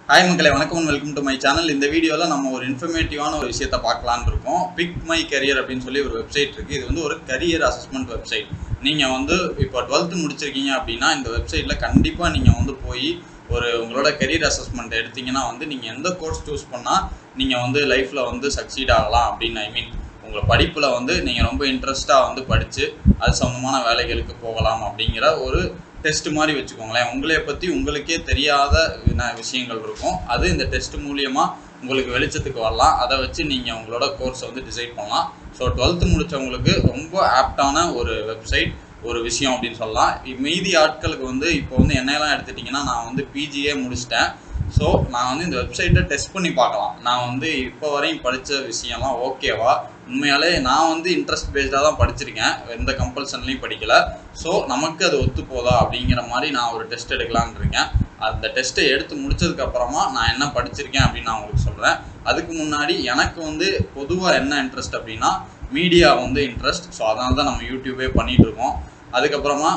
Hi மக்களே வணக்கம் welcome to my channel இந்த வீடியோவில் நம்ம ஒரு இன்ஃபர்மேட்டிவான ஒரு விஷயத்த பார்க்கலான்னு இருக்கோம் பிக் மை கரியர் அப்படின்னு சொல்லி ஒரு வெப்சைட் இருக்குது இது வந்து ஒரு கரியர் அசஸ்மெண்ட் வெப்சைட் நீங்கள் வந்து இப்போ டுவெல்த்து முடிச்சிருக்கீங்க அப்படின்னா இந்த வெப்சைட்டில் கண்டிப்பாக நீங்கள் வந்து போய் ஒரு உங்களோட கரியர் அசஸ்மெண்ட் எடுத்தீங்கன்னா வந்து நீங்கள் எந்த கோர்ஸ் சூஸ் பண்ணால் நீங்கள் வந்து லைஃப்பில் வந்து சக்சீட் ஆகலாம் அப்படின்னு ஐ மீன் உங்களை படிப்பில் வந்து நீங்கள் ரொம்ப இன்ட்ரெஸ்ட்டாக வந்து படித்து அது சம்மந்தமான வேலைகளுக்கு போகலாம் அப்படிங்கிற ஒரு டெஸ்ட் மாதிரி வச்சுக்கோங்களேன் உங்களைய பற்றி உங்களுக்கே தெரியாத வின- விஷயங்கள் இருக்கும் அது இந்த டெஸ்ட் மூலியமாக உங்களுக்கு வெளிச்சத்துக்கு வரலாம் அதை வச்சு நீங்கள் உங்களோட கோர்ஸை வந்து டிசைட் பண்ணலாம் ஸோ டுவெல்த்து முடிச்சவங்களுக்கு ரொம்ப ஆப்டான ஒரு வெப்சைட் ஒரு விஷயம் அப்படின்னு சொல்லலாம் இ- மீதி ஆட்களுக்கு வந்து இப்போ வந்து என்னையெல்லாம் எடுத்துட்டிங்கன்னா நான் வந்து பிஜியே முடிச்சிட்டேன் ஸோ நான் வந்து இந்த வெப்சைட்டை டெஸ்ட் பண்ணி பார்க்கலாம் நான் வந்து இப்போ வரையும் படித்த விஷயம்லாம் ஓகேவா உண்மையாலே நான் வந்து இன்ட்ரெஸ்ட் பேஸ்டாக தான் படிச்சிருக்கேன் எந்த கம்பல்சன்லையும் படிக்கல ஸோ நமக்கு அது ஒத்து போதா அப்படிங்கிற மாதிரி நான் ஒரு டெஸ்ட் எடுக்கலான்னு இருக்கேன் அந்த டெஸ்ட்டை எடுத்து முடிச்சதுக்கு அப்புறமா நான் என்ன படிச்சிருக்கேன் அப்படின்னு நான் உங்களுக்கு சொல்கிறேன் அதுக்கு முன்னாடி எனக்கு வந்து பொதுவாக என்ன இன்ட்ரெஸ்ட் அப்படின்னா மீடியா வந்து இன்ட்ரெஸ்ட் ஸோ அதனால தான் நம்ம யூடியூபே பண்ணிட்டு இருக்கோம் அதுக்கப்புறமா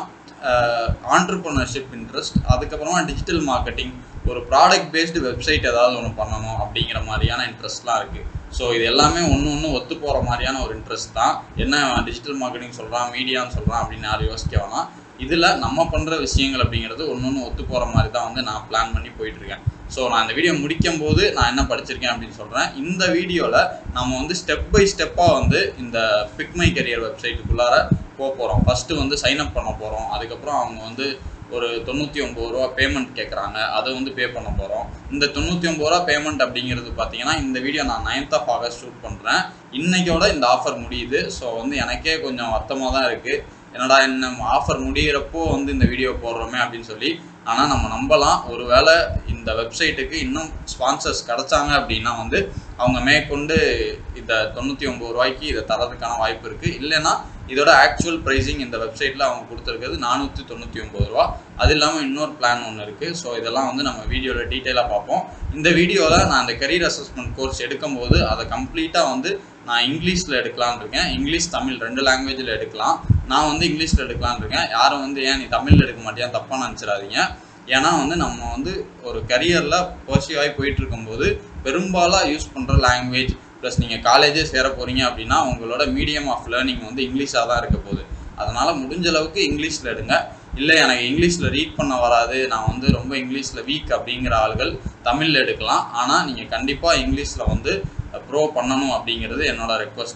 ஆண்டர்ப்ரனர்ஷிப் இன்ட்ரெஸ்ட் அதுக்கப்புறமா டிஜிட்டல் மார்க்கெட்டிங் ஒரு ப்ராடக்ட் பேஸ்டு வெப்சைட் ஏதாவது ஒன்று பண்ணணும் அப்படிங்கிற மாதிரியான இன்ட்ரெஸ்ட்லாம் இருக்குது ஸோ இது எல்லாமே ஒன்று ஒன்று ஒத்து போகிற மாதிரியான ஒரு இன்ட்ரெஸ்ட் தான் என்ன டிஜிட்டல் மார்க்கெட்டிங் சொல்கிறான் மீடியான்னு சொல்கிறான் அப்படின்னு யாரும் யோசிக்க வேணாம் இதில் நம்ம பண்ணுற விஷயங்கள் அப்படிங்கிறது ஒன்று ஒன்று ஒத்து போகிற மாதிரி தான் வந்து நான் பிளான் பண்ணி போயிட்டுருக்கேன் ஸோ நான் இந்த வீடியோ முடிக்கும் போது நான் என்ன படிச்சிருக்கேன் அப்படின்னு சொல்கிறேன் இந்த வீடியோவில் நம்ம வந்து ஸ்டெப் பை ஸ்டெப்பாக வந்து இந்த பிக்மை கரியர் வெப்சைட்டுக்குள்ளார போக போகிறோம் ஃபஸ்ட்டு வந்து சைன் அப் பண்ண போகிறோம் அதுக்கப்புறம் அவங்க வந்து ஒரு தொண்ணூற்றி ஒம்பது ரூபா பேமெண்ட் கேட்குறாங்க அதை வந்து பே பண்ண போகிறோம் இந்த தொண்ணூற்றி ஒம்பது ரூபா பேமெண்ட் அப்படிங்கிறது பார்த்தீங்கன்னா இந்த வீடியோ நான் நைன்த் ஆஃப் ஆகஸ்ட் ஷூட் பண்ணுறேன் இன்னைக்கோட இந்த ஆஃபர் முடியுது ஸோ வந்து எனக்கே கொஞ்சம் வருத்தமாக தான் இருக்குது என்னடா என்ன ஆஃபர் முடியிறப்போ வந்து இந்த வீடியோ போடுறோமே அப்படின்னு சொல்லி ஆனால் நம்ம நம்பலாம் ஒருவேளை இந்த வெப்சைட்டுக்கு இன்னும் ஸ்பான்சர்ஸ் கிடைச்சாங்க அப்படின்னா வந்து அவங்க மேற்கொண்டு இந்த தொண்ணூற்றி ஒம்பது ரூபாய்க்கு இதை தரதுக்கான வாய்ப்பு இருக்குது இல்லைன்னா இதோட ஆக்சுவல் ப்ரைஸிங் இந்த வெப்சைட்டில் அவங்க கொடுத்துருக்கிறது நானூற்றி தொண்ணூற்றி ஒம்பது ரூபா அது இல்லாமல் இன்னொரு பிளான் ஒன்று இருக்குது ஸோ இதெல்லாம் வந்து நம்ம வீடியோவில் டீட்டெயிலாக பார்ப்போம் இந்த வீடியோவில் நான் அந்த கரியர் அசஸ்மெண்ட் கோர்ஸ் எடுக்கும்போது அதை கம்ப்ளீட்டாக வந்து நான் இங்கிலீஷில் எடுக்கலான்னு இருக்கேன் இங்கிலீஷ் தமிழ் ரெண்டு லாங்குவேஜில் எடுக்கலாம் நான் வந்து இங்கிலீஷில் எடுக்கலான்னு இருக்கேன் யாரும் வந்து ஏன் நீ தமிழில் எடுக்க மாட்டியா தப்பாக நினச்சிடாதீங்க ஏன்னா வந்து நம்ம வந்து ஒரு கரியரில் பர்சிவ் ஆகி போயிட்டு இருக்கும்போது பெரும்பாலாக யூஸ் பண்ணுற லாங்குவேஜ் ப்ளஸ் நீங்கள் காலேஜே சேர போகிறீங்க அப்படின்னா உங்களோட மீடியம் ஆஃப் லேர்னிங் வந்து இங்கிலீஷாக தான் இருக்க போகுது அதனால் முடிஞ்ச அளவுக்கு இங்கிலீஷில் எடுங்க இல்லை எனக்கு இங்கிலீஷில் ரீட் பண்ண வராது நான் வந்து ரொம்ப இங்கிலீஷில் வீக் அப்படிங்கிற ஆள்கள் தமிழில் எடுக்கலாம் ஆனால் நீங்கள் கண்டிப்பாக இங்கிலீஷில் வந்து ப்ரோ பண்ணணும் அப்படிங்கிறது என்னோட ரெக்வஸ்ட்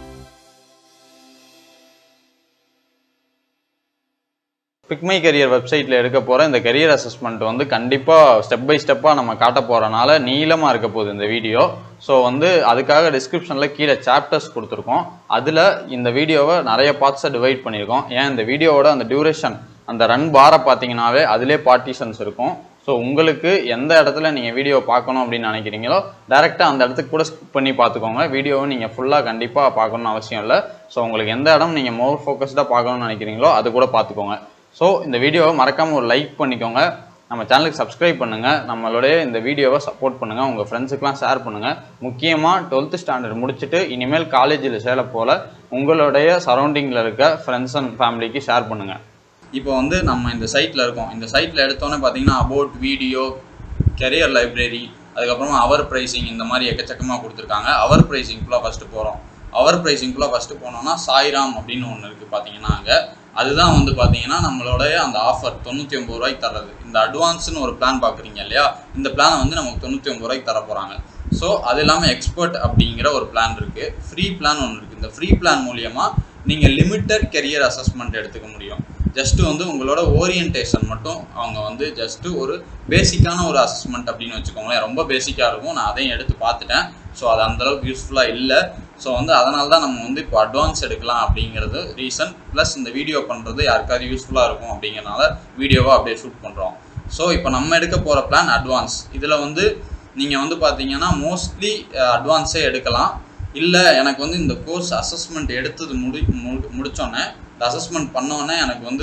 பிக்மை கரியர் வெப்சைட்டில் எடுக்க போகிற இந்த கரியர் அசஸ்மெண்ட் வந்து கண்டிப்பாக ஸ்டெப் பை ஸ்டெப்பாக நம்ம காட்ட போகிறனால நீளமாக இருக்க போகுது இந்த வீடியோ ஸோ வந்து அதுக்காக டிஸ்கிரிப்ஷனில் கீழே சாப்டர்ஸ் கொடுத்துருக்கோம் அதில் இந்த வீடியோவை நிறைய பார்ட்ஸை டிவைட் பண்ணியிருக்கோம் ஏன் இந்த வீடியோவோட அந்த டியூரேஷன் அந்த ரன் பாரை பார்த்தீங்கன்னாவே அதிலே பார்ட்டிஷன்ஸ் இருக்கும் ஸோ உங்களுக்கு எந்த இடத்துல நீங்கள் வீடியோ பார்க்கணும் அப்படின்னு நினைக்கிறீங்களோ டேரெக்டாக அந்த இடத்துக்கு கூட ஸ்கிப் பண்ணி பார்த்துக்கோங்க வீடியோவை நீங்கள் ஃபுல்லாக கண்டிப்பாக பார்க்கணும்னு அவசியம் இல்லை ஸோ உங்களுக்கு எந்த இடம் நீங்கள் மோர் ஃபோக்கஸ்டாக பார்க்கணும்னு நினைக்கிறீங்களோ அது கூட பார்த்துக்கோங்க ஸோ இந்த வீடியோவை மறக்காமல் ஒரு லைக் பண்ணிக்கோங்க நம்ம சேனலுக்கு சப்ஸ்கிரைப் பண்ணுங்கள் நம்மளுடைய இந்த வீடியோவை சப்போர்ட் பண்ணுங்கள் உங்கள் ஃப்ரெண்ட்ஸுக்கெலாம் ஷேர் பண்ணுங்கள் முக்கியமாக டுவெல்த்து ஸ்டாண்டர்ட் முடிச்சுட்டு இனிமேல் காலேஜில் சேர போல் உங்களுடைய சரௌண்டிங்கில் இருக்க ஃப்ரெண்ட்ஸ் அண்ட் ஃபேமிலிக்கு ஷேர் பண்ணுங்கள் இப்போ வந்து நம்ம இந்த சைட்டில் இருக்கோம் இந்த சைட்டில் எடுத்தோன்னே பார்த்தீங்கன்னா அபவுட் வீடியோ கெரியர் லைப்ரரி அதுக்கப்புறமா அவர் ப்ரைசிங் இந்த மாதிரி எக்கச்சக்கமாக கொடுத்துருக்காங்க அவர் ப்ரைசிங்குள்ளே ஃபஸ்ட்டு போகிறோம் அவர் ப்ரைசிங்குள்ளே ஃபஸ்ட்டு போனோம்னா சாய்ராம் அப்படின்னு ஒன்று இருக்குது பார்த்தீங்கன்னா அங்கே அதுதான் வந்து பார்த்தீங்கன்னா நம்மளுடைய அந்த ஆஃபர் தொண்ணூற்றி ஒம்பது ரூபாய்க்கு தர்றது இந்த அட்வான்ஸ்னு ஒரு பிளான் பார்க்குறீங்க இல்லையா இந்த பிளானை வந்து நமக்கு தொண்ணூற்றி ஒம்பது ரூபாய்க்கு தர போகிறாங்க ஸோ அது இல்லாமல் எக்ஸ்பர்ட் அப்படிங்கிற ஒரு பிளான் இருக்குது ஃப்ரீ பிளான் ஒன்று இருக்குது இந்த ஃப்ரீ பிளான் மூலியமாக நீங்கள் லிமிட்டட் கெரியர் அசஸ்மெண்ட் எடுத்துக்க முடியும் ஜஸ்ட் வந்து உங்களோட ஓரியன்டேஷன் மட்டும் அவங்க வந்து ஜஸ்ட் ஒரு பேசிக்கான ஒரு அசஸ்மெண்ட் அப்படின்னு வச்சுக்கோங்களேன் ரொம்ப பேசிக்காக இருக்கும் நான் அதையும் எடுத்து பார்த்துட்டேன் ஸோ அது அந்த அளவுக்கு யூஸ்ஃபுல்லாக இல்லை ஸோ வந்து அதனால தான் நம்ம வந்து இப்போ அட்வான்ஸ் எடுக்கலாம் அப்படிங்கிறது ரீசன் ப்ளஸ் இந்த வீடியோ பண்ணுறது யாருக்காவது யூஸ்ஃபுல்லாக இருக்கும் அப்படிங்கிறனால வீடியோவாக அப்படியே ஷூட் பண்ணுறோம் ஸோ இப்போ நம்ம எடுக்க போகிற பிளான் அட்வான்ஸ் இதில் வந்து நீங்கள் வந்து பார்த்தீங்கன்னா மோஸ்ட்லி அட்வான்ஸே எடுக்கலாம் இல்லை எனக்கு வந்து இந்த கோர்ஸ் அசஸ்மெண்ட் எடுத்தது முடி மு- முடிச்சோன்னே இந்த அசஸ்மெண்ட் பண்ணோன்னே எனக்கு வந்து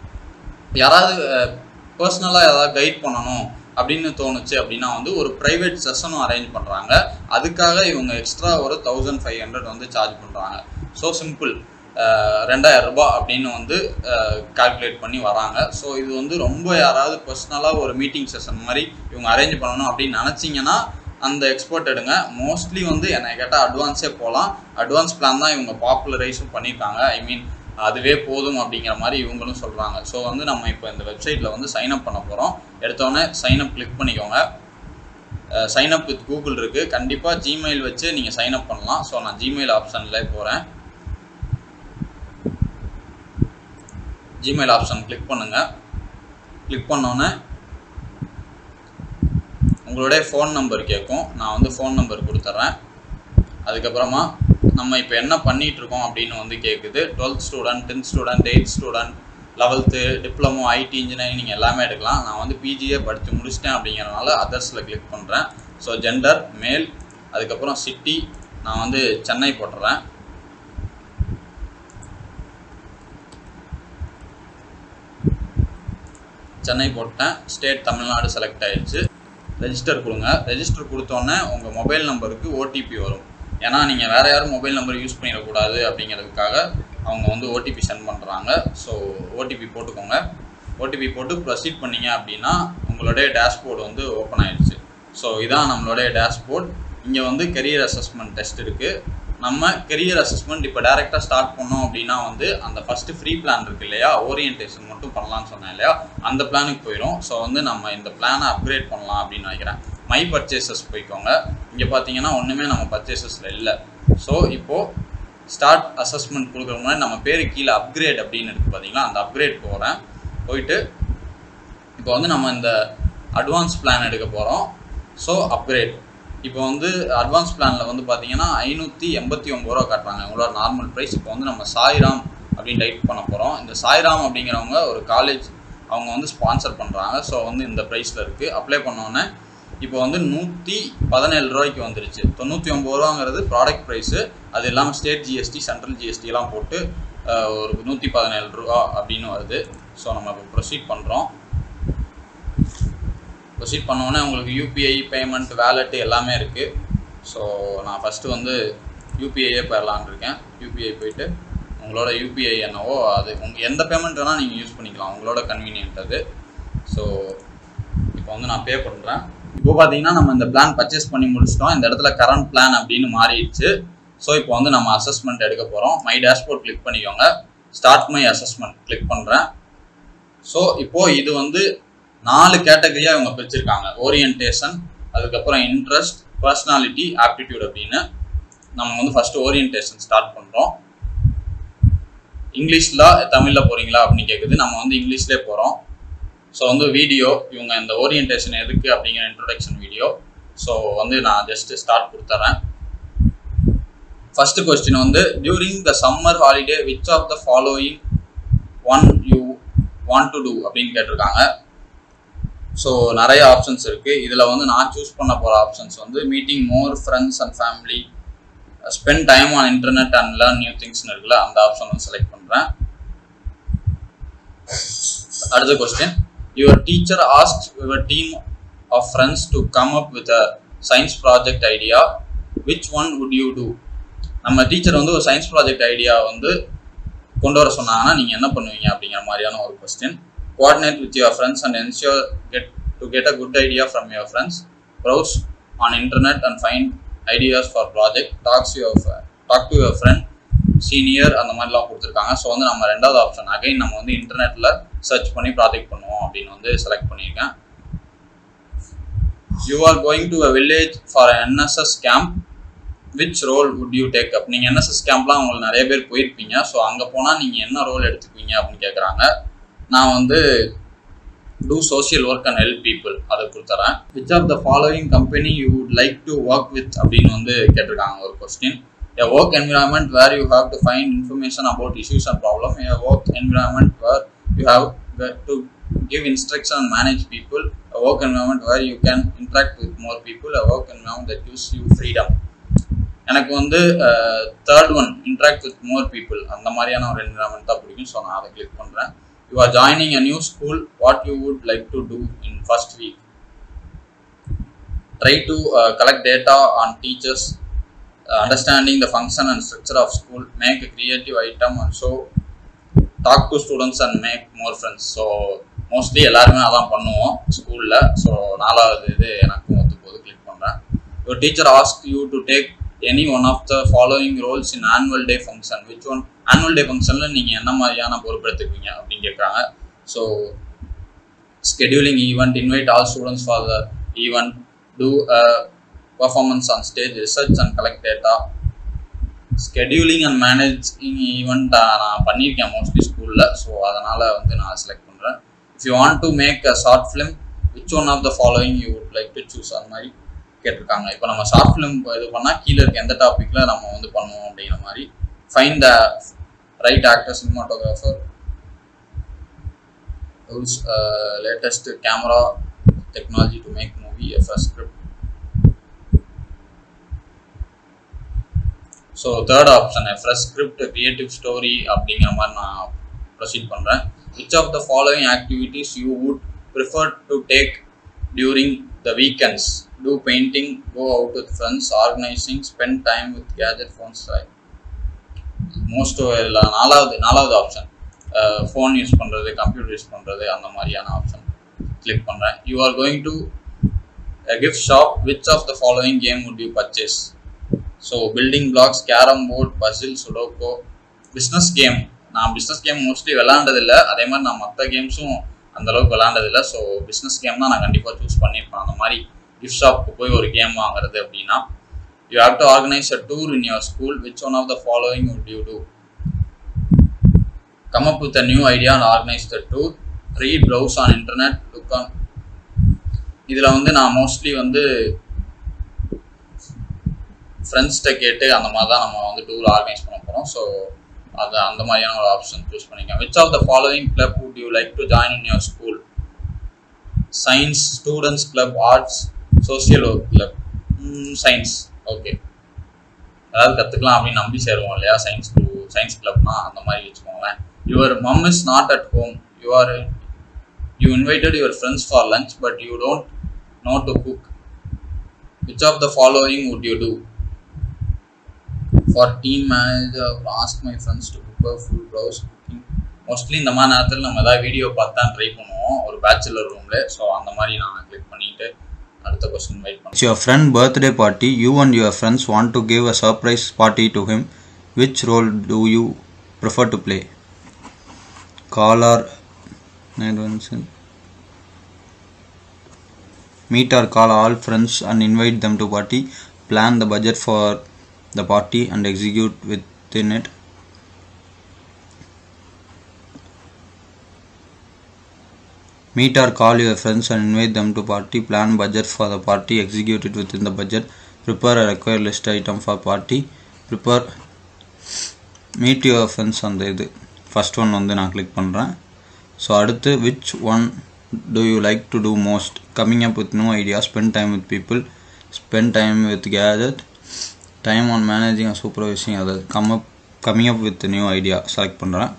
யாராவது பர்சனலாக ஏதாவது கைட் பண்ணணும் அப்படின்னு தோணுச்சு அப்படின்னா வந்து ஒரு ப்ரைவேட் செஷனும் அரேஞ்ச் பண்ணுறாங்க அதுக்காக இவங்க எக்ஸ்ட்ரா ஒரு தௌசண்ட் ஃபைவ் ஹண்ட்ரட் வந்து சார்ஜ் பண்ணுறாங்க ஸோ சிம்பிள் ரெண்டாயிரம் ரூபாய் அப்படின்னு வந்து கால்குலேட் பண்ணி வராங்க ஸோ இது வந்து ரொம்ப யாராவது பர்சனலாக ஒரு மீட்டிங் செஷன் மாதிரி இவங்க அரேஞ்ச் பண்ணணும் அப்படின்னு நினச்சிங்கன்னா அந்த எக்ஸ்போர்ட் எடுங்க மோஸ்ட்லி வந்து என்னை கேட்டால் அட்வான்ஸே போகலாம் அட்வான்ஸ் பிளான் தான் இவங்க பாப்புலரைஸும் பண்ணியிருக்காங்க ஐ மீன் அதுவே போதும் அப்படிங்கிற மாதிரி இவங்களும் சொல்கிறாங்க ஸோ வந்து நம்ம இப்போ இந்த வெப்சைட்டில் வந்து சைன் அப் பண்ண போகிறோம் எடுத்தோடனே சைன் அப் கிளிக் பண்ணிக்கோங்க சைன் அப் வித் கூகுள் இருக்குது கண்டிப்பாக ஜிமெயில் வச்சு நீங்கள் சைன் அப் பண்ணலாம் ஸோ நான் ஜிமெயில் ஆப்ஷனில் போகிறேன் ஜிமெயில் ஆப்ஷன் கிளிக் பண்ணுங்கள் கிளிக் பண்ணோன்னே உங்களுடைய ஃபோன் நம்பர் கேட்கும் நான் வந்து ஃபோன் நம்பர் கொடுத்துட்றேன் அதுக்கப்புறமா நம்ம இப்போ என்ன பண்ணிட்டு இருக்கோம் அப்படின்னு வந்து கேட்குது twelfth student tenth student eighth student லெவல்த்து டிப்ளமோ ஐடி இன்ஜினியரிங் நீங்கள் எல்லாமே எடுக்கலாம் நான் வந்து பிஜிஏ படித்து முடிச்சிட்டேன் அப்படிங்கிறனால அதர்ஸில் கிளிக் பண்ணுறேன் ஸோ ஜெண்டர் மேல் அதுக்கப்புறம் சிட்டி நான் வந்து சென்னை போட்டுறேன் சென்னை போட்டேன் ஸ்டேட் தமிழ்நாடு செலக்ட் ஆயிடுச்சு ரெஜிஸ்டர் கொடுங்க ரெஜிஸ்டர் கொடுத்தோன்னே உங்கள் மொபைல் நம்பருக்கு ஓடிபி வரும் ஏன்னா நீங்கள் வேறு யாரும் மொபைல் நம்பர் யூஸ் பண்ணிடக்கூடாது அப்படிங்கிறதுக்காக அவங்க வந்து ஓடிபி சென்ட் பண்ணுறாங்க ஸோ ஓடிபி போட்டுக்கோங்க ஓடிபி போட்டு ப்ரொசீட் பண்ணீங்க அப்படின்னா உங்களுடைய டேஷ்போர்டு வந்து ஓப்பன் ஆயிடுச்சு ஸோ இதான் நம்மளுடைய டேஷ்போர்ட் இங்கே வந்து கெரியர் அசஸ்மெண்ட் டெஸ்ட் இருக்குது நம்ம கெரியர் அசஸ்மெண்ட் இப்போ டேரெக்டாக ஸ்டார்ட் பண்ணோம் அப்படின்னா வந்து அந்த ஃபஸ்ட்டு ஃப்ரீ பிளான் இருக்கு இல்லையா ஓரியன்டேஷன் மட்டும் பண்ணலாம்னு சொன்னேன் இல்லையா அந்த பிளானுக்கு போயிடும் ஸோ வந்து நம்ம இந்த பிளானை அப்கிரேட் பண்ணலாம் அப்படின்னு நினைக்கிறேன் மை பர்ச்சேசஸ் போய்க்கோங்க இங்கே பார்த்தீங்கன்னா ஒன்றுமே நம்ம பர்ச்சேசஸில் இல்லை ஸோ இப்போது ஸ்டார்ட் அசஸ்மெண்ட் கொடுக்குற முன்னாடி நம்ம பேர் கீழே அப்கிரேட் அப்படின்னு இருக்குது பார்த்தீங்களா அந்த அப்கிரேட் போகிறேன் போயிட்டு இப்போ வந்து நம்ம இந்த அட்வான்ஸ் பிளான் எடுக்க போகிறோம் ஸோ அப்கிரேட் இப்போ வந்து அட்வான்ஸ் பிளானில் வந்து பார்த்தீங்கன்னா ஐநூற்றி எண்பத்தி ஒம்பது ரூபா காட்டுறாங்க உங்களோட நார்மல் ப்ரைஸ் இப்போ வந்து நம்ம சாய்ராம் அப்படின்னு டைப் பண்ண போகிறோம் இந்த சாய்ராம் அப்படிங்கிறவங்க ஒரு காலேஜ் அவங்க வந்து ஸ்பான்சர் பண்ணுறாங்க ஸோ வந்து இந்த ப்ரைஸில் இருக்குது அப்ளை பண்ணோன்னே இப்போ வந்து நூற்றி பதினேழு ரூபாய்க்கு வந்துருச்சு தொண்ணூற்றி ஒம்பது ரூபாங்கிறது ப்ராடக்ட் ப்ரைஸு அது இல்லாமல் ஸ்டேட் ஜிஎஸ்டி சென்ட்ரல் ஜிஎஸ்டிலாம் போட்டு ஒரு நூற்றி பதினேழு ரூபா அப்படின்னு வருது ஸோ நம்ம இப்போ ப்ரொசீட் பண்ணுறோம் ப்ரொசீட் பண்ணோன்னே உங்களுக்கு யூபிஐ பேமெண்ட் வேலெட்டு எல்லாமே இருக்குது ஸோ நான் ஃபஸ்ட்டு வந்து யூபிஐயே போயிடலான் இருக்கேன் யூபிஐ போயிட்டு உங்களோட யூபிஐ என்னவோ அது உங்கள் எந்த பேமெண்ட் வேணால் நீங்கள் யூஸ் பண்ணிக்கலாம் உங்களோட கன்வீனியன்ட் அது ஸோ இப்போ வந்து நான் பே பண்ணுறேன் இப்போ பார்த்தீங்கன்னா நம்ம இந்த பிளான் பர்ச்சேஸ் பண்ணி முடிச்சிட்டோம் இந்த இடத்துல கரண்ட் பிளான் அப்படின்னு மாறிடுச்சு ஸோ இப்போ வந்து நம்ம அசஸ்மெண்ட் எடுக்க போகிறோம் மை டேஷ்போர்ட் கிளிக் பண்ணிக்கோங்க ஸ்டார்ட் மை அசஸ்மெண்ட் கிளிக் பண்ணுறேன் ஸோ இப்போது இது வந்து நாலு கேட்டகரியாக இவங்க பிரிச்சிருக்காங்க ஓரியன்டேஷன் அதுக்கப்புறம் இன்ட்ரெஸ்ட் பர்சனாலிட்டி ஆப்டிடியூட் அப்படின்னு நம்ம வந்து ஃபஸ்ட்டு ஓரியன்டேஷன் ஸ்டார்ட் பண்ணுறோம் இங்கிலீஷில் தமிழில் போகிறீங்களா அப்படின்னு கேட்குது நம்ம வந்து இங்கிலீஷ்லேயே போகிறோம் ஸோ வந்து வீடியோ இவங்க இந்த ஓரியன்டேஷன் எதுக்கு அப்படிங்கிற இன்ட்ரொடக்ஷன் வீடியோ ஸோ வந்து நான் ஜஸ்ட் ஸ்டார்ட் கொடுத்துட்றேன் ஃபர்ஸ்ட் கொஸ்டின் வந்து during the summer holiday which of the following one you want to do அப்படின்னு கேட்டிருக்காங்க ஸோ நிறைய ஆப்ஷன்ஸ் இருக்குது இதில் வந்து நான் சூஸ் பண்ண போகிற ஆப்ஷன்ஸ் வந்து meeting more friends and family spend time on internet and learn new திங்ஸ்னு இருக்குல்ல அந்த ஆப்ஷன் வந்து செலக்ட் பண்ணுறேன் அடுத்த question your teacher ask your team of friends to come up with a science project idea which one would you do நம்ம teacher வந்து ஒரு science project idea வந்து கொண்டு வர சொன்னாங்கன்னா நீங்கள் என்ன பண்ணுவீங்க அப்படிங்கிற மாதிரியான ஒரு question coordinate with your friends and ensure get to get a good idea from your friends browse on internet and find ideas for project talks to your talk to your friend senior அந்த மாதிரிலாம் கொடுத்துருக்காங்க so வந்து நம்ம ரெண்டாவது option again நம்ம வந்து இன்டர்நெட்டில் search பண்ணி ப்ராஜெக்ட் பண்ணுவோம் அப்படின்னு வந்து செலக்ட் பண்ணியிருக்கேன் you are going to a village for NSS camp which role would you take up நீங்கள் என்எஸ்எஸ் கேம்ப்லாம் உங்களுக்கு நிறைய பேர் போயிருப்பீங்க ஸோ அங்கே போனால் நீங்கள் என்ன ரோல் எடுத்துக்குவீங்க அப்படின்னு கேட்குறாங்க நான் வந்து do social work and help people அதை கொடுத்துறேன் which of the following company you would like to work with அப்படின்னு வந்து கேட்டிருக்காங்க ஒரு question a work environment where you have to find information about issues and problem a work environment where you have to give instruction and manage people a work environment where you can interact with more people a work environment that gives you freedom எனக்கு வந்து third one interact with more people அந்த மாதிரியான ஒரு environment தான் பிடிக்கும் so நான் அதை click பண்ணுறேன் you are joining a new school what you would like to do in first week try to collect data on teachers understanding the function and structure of school make creative item and show talk to students and make more friends so mostly எல்லாருமே அதான் பண்ணுவோம் ஸ்கூலில் so நாலாவது இது எனக்கும் ஒத்து போது click பண்ணுறேன் your teacher ask you to take any one of the following roles in annual day function which one annual day ஃபங்க்ஷனில் நீங்கள் என்ன மாதிரியான பொறுப்பெடுத்துக்குவீங்க அப்படின்னு கேட்குறாங்க so scheduling event invite all students for the event do performance on stage research and collect data scheduling and managing event நான் பண்ணியிருக்கேன் mostly ஸ்கூலில் ஸோ அதனால் வந்து நான் செலக்ட் பண்ணுறேன் if you want to make a short film which one of the following you would like to choose அந்த மாதிரி கேட்டிருக்காங்க இப்போ நம்ம ஷார்ட் ஃபிலிம் இது பண்ணால் கீழே இருக்க எந்த டாப்பிக்கில் நம்ம வந்து பண்ணுவோம் அப்படிங்கிற மாதிரி fine the right actor cinematographer use latest camera technology to make movie எஃப் script so third option fresh script creative story அப்படிங்கிற மாதிரி நான் ப்ரொசீட் பண்ணுறேன் which of the following activities you would prefer to take during the weekends do painting go out with friends organising spend time with gadget phones most இல்லை நாலாவது நாலாவது option phone use பண்ணுறது computer use பண்ணுறது அந்த மாதிரியான option click பண்ணுறேன் you are going to gift shop which of the following game would you purchase so building blocks carrom board puzzle sudoku business game நான் business game mostly விளாண்டதில்லை அதே மாதிரி நான் மற்ற கேம்ஸும் அந்தளவுக்கு விளாண்டதில்லை ஸோ பிஸ்னஸ் கேம் தான் நான் கண்டிப்பாக சூஸ் பண்ணியிருப்பேன் அந்த மாதிரி கிஃப்ட் ஷாப்புக்கு போய் ஒரு கேம் வாங்குறது அப்படின்னா you have to organise a tour in your school which one of the following would you do come up with a new idea and organise the tour read browse on internet look on இதில் வந்து நான் mostly வந்து ஃப்ரெண்ட்ஸ்கிட்ட கேட்டு அந்த மாதிரி தான் நம்ம வந்து டூர் ஆர்கனைஸ் பண்ண போகிறோம் ஸோ அது அந்த மாதிரியான ஒரு ஆப்ஷன் சூஸ் பண்ணிக்கலாம் which of the following club would you like to join in your school science students club arts social work club science okay அதாவது கற்றுக்கலாம் அப்படின்னு நம்பி சேருவோம் இல்லையா சயின்ஸ் சயின்ஸ் கிளப்னா அந்த மாதிரி வச்சுக்கோங்களேன் your mum is not at home you are you invited your friends for lunch but you don't know to cook which of the following would you do for team manager ask my friends to prepare full blouse cooking mostly இந்த மாதிரி நேரத்தில் நம்ம ஏதாவது video பார்த்து தான் try பண்ணுவோம் ஒரு bachelor ரூமில் ஸோ அந்த மாதிரி நான் கிளிக் பண்ணிட்டு அடுத்த கொஸ்டின் வெயிட் பண்ணுறேன் It's your friend birthday party. You and your friends want to give a surprise party to him. Which role do you prefer to play? Call or meet or call all friends and invite them to party. Plan the budget for the party and execute within it. Meet or call your friends and invite them to party. Plan budget for the party. Execute it within the budget. Prepare a required list item for party. Prepare meet your friends அந்த இது first one வந்து நான் click பண்ணுறேன் so அடுத்து which one do you like to do most coming up with new idea spend time with people spend time with gadget time on managing and supervising அதை come up coming up with new idea select பண்ணுறேன்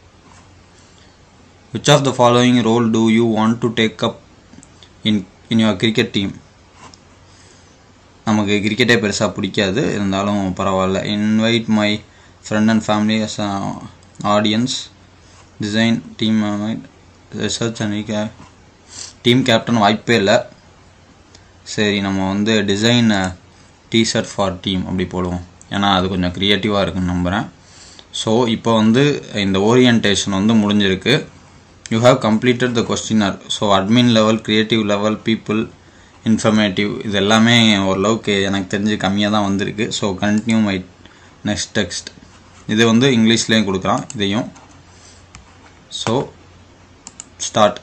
which of the following role do you want to take up in in your cricket team நமக்கு கிரிக்கெட்டே பெருசாக பிடிக்காது இருந்தாலும் பரவாயில்ல invite my friend and family as audience design team research and team captain வாய்ப்பே இல்லை சரி நம்ம வந்து டிசைன் டிஷர்ட் ஃபார் டீம் அப்படி போடுவோம் ஏன்னா அது கொஞ்சம் க்ரியேட்டிவாக இருக்குன்னு நம்புகிறேன் ஸோ இப்போ வந்து இந்த ஓரியன்டேஷன் வந்து முடிஞ்சிருக்கு you have completed the questionnaire so admin level creative level people informative இது எல்லாமே ஓரளவுக்கு எனக்கு தெரிஞ்சு கம்மியாக தான் வந்திருக்கு so continue my next text இது வந்து இங்கிலீஷ்லேயும் கொடுக்குறான் இதையும் ஸோ ஸ்டார்ட்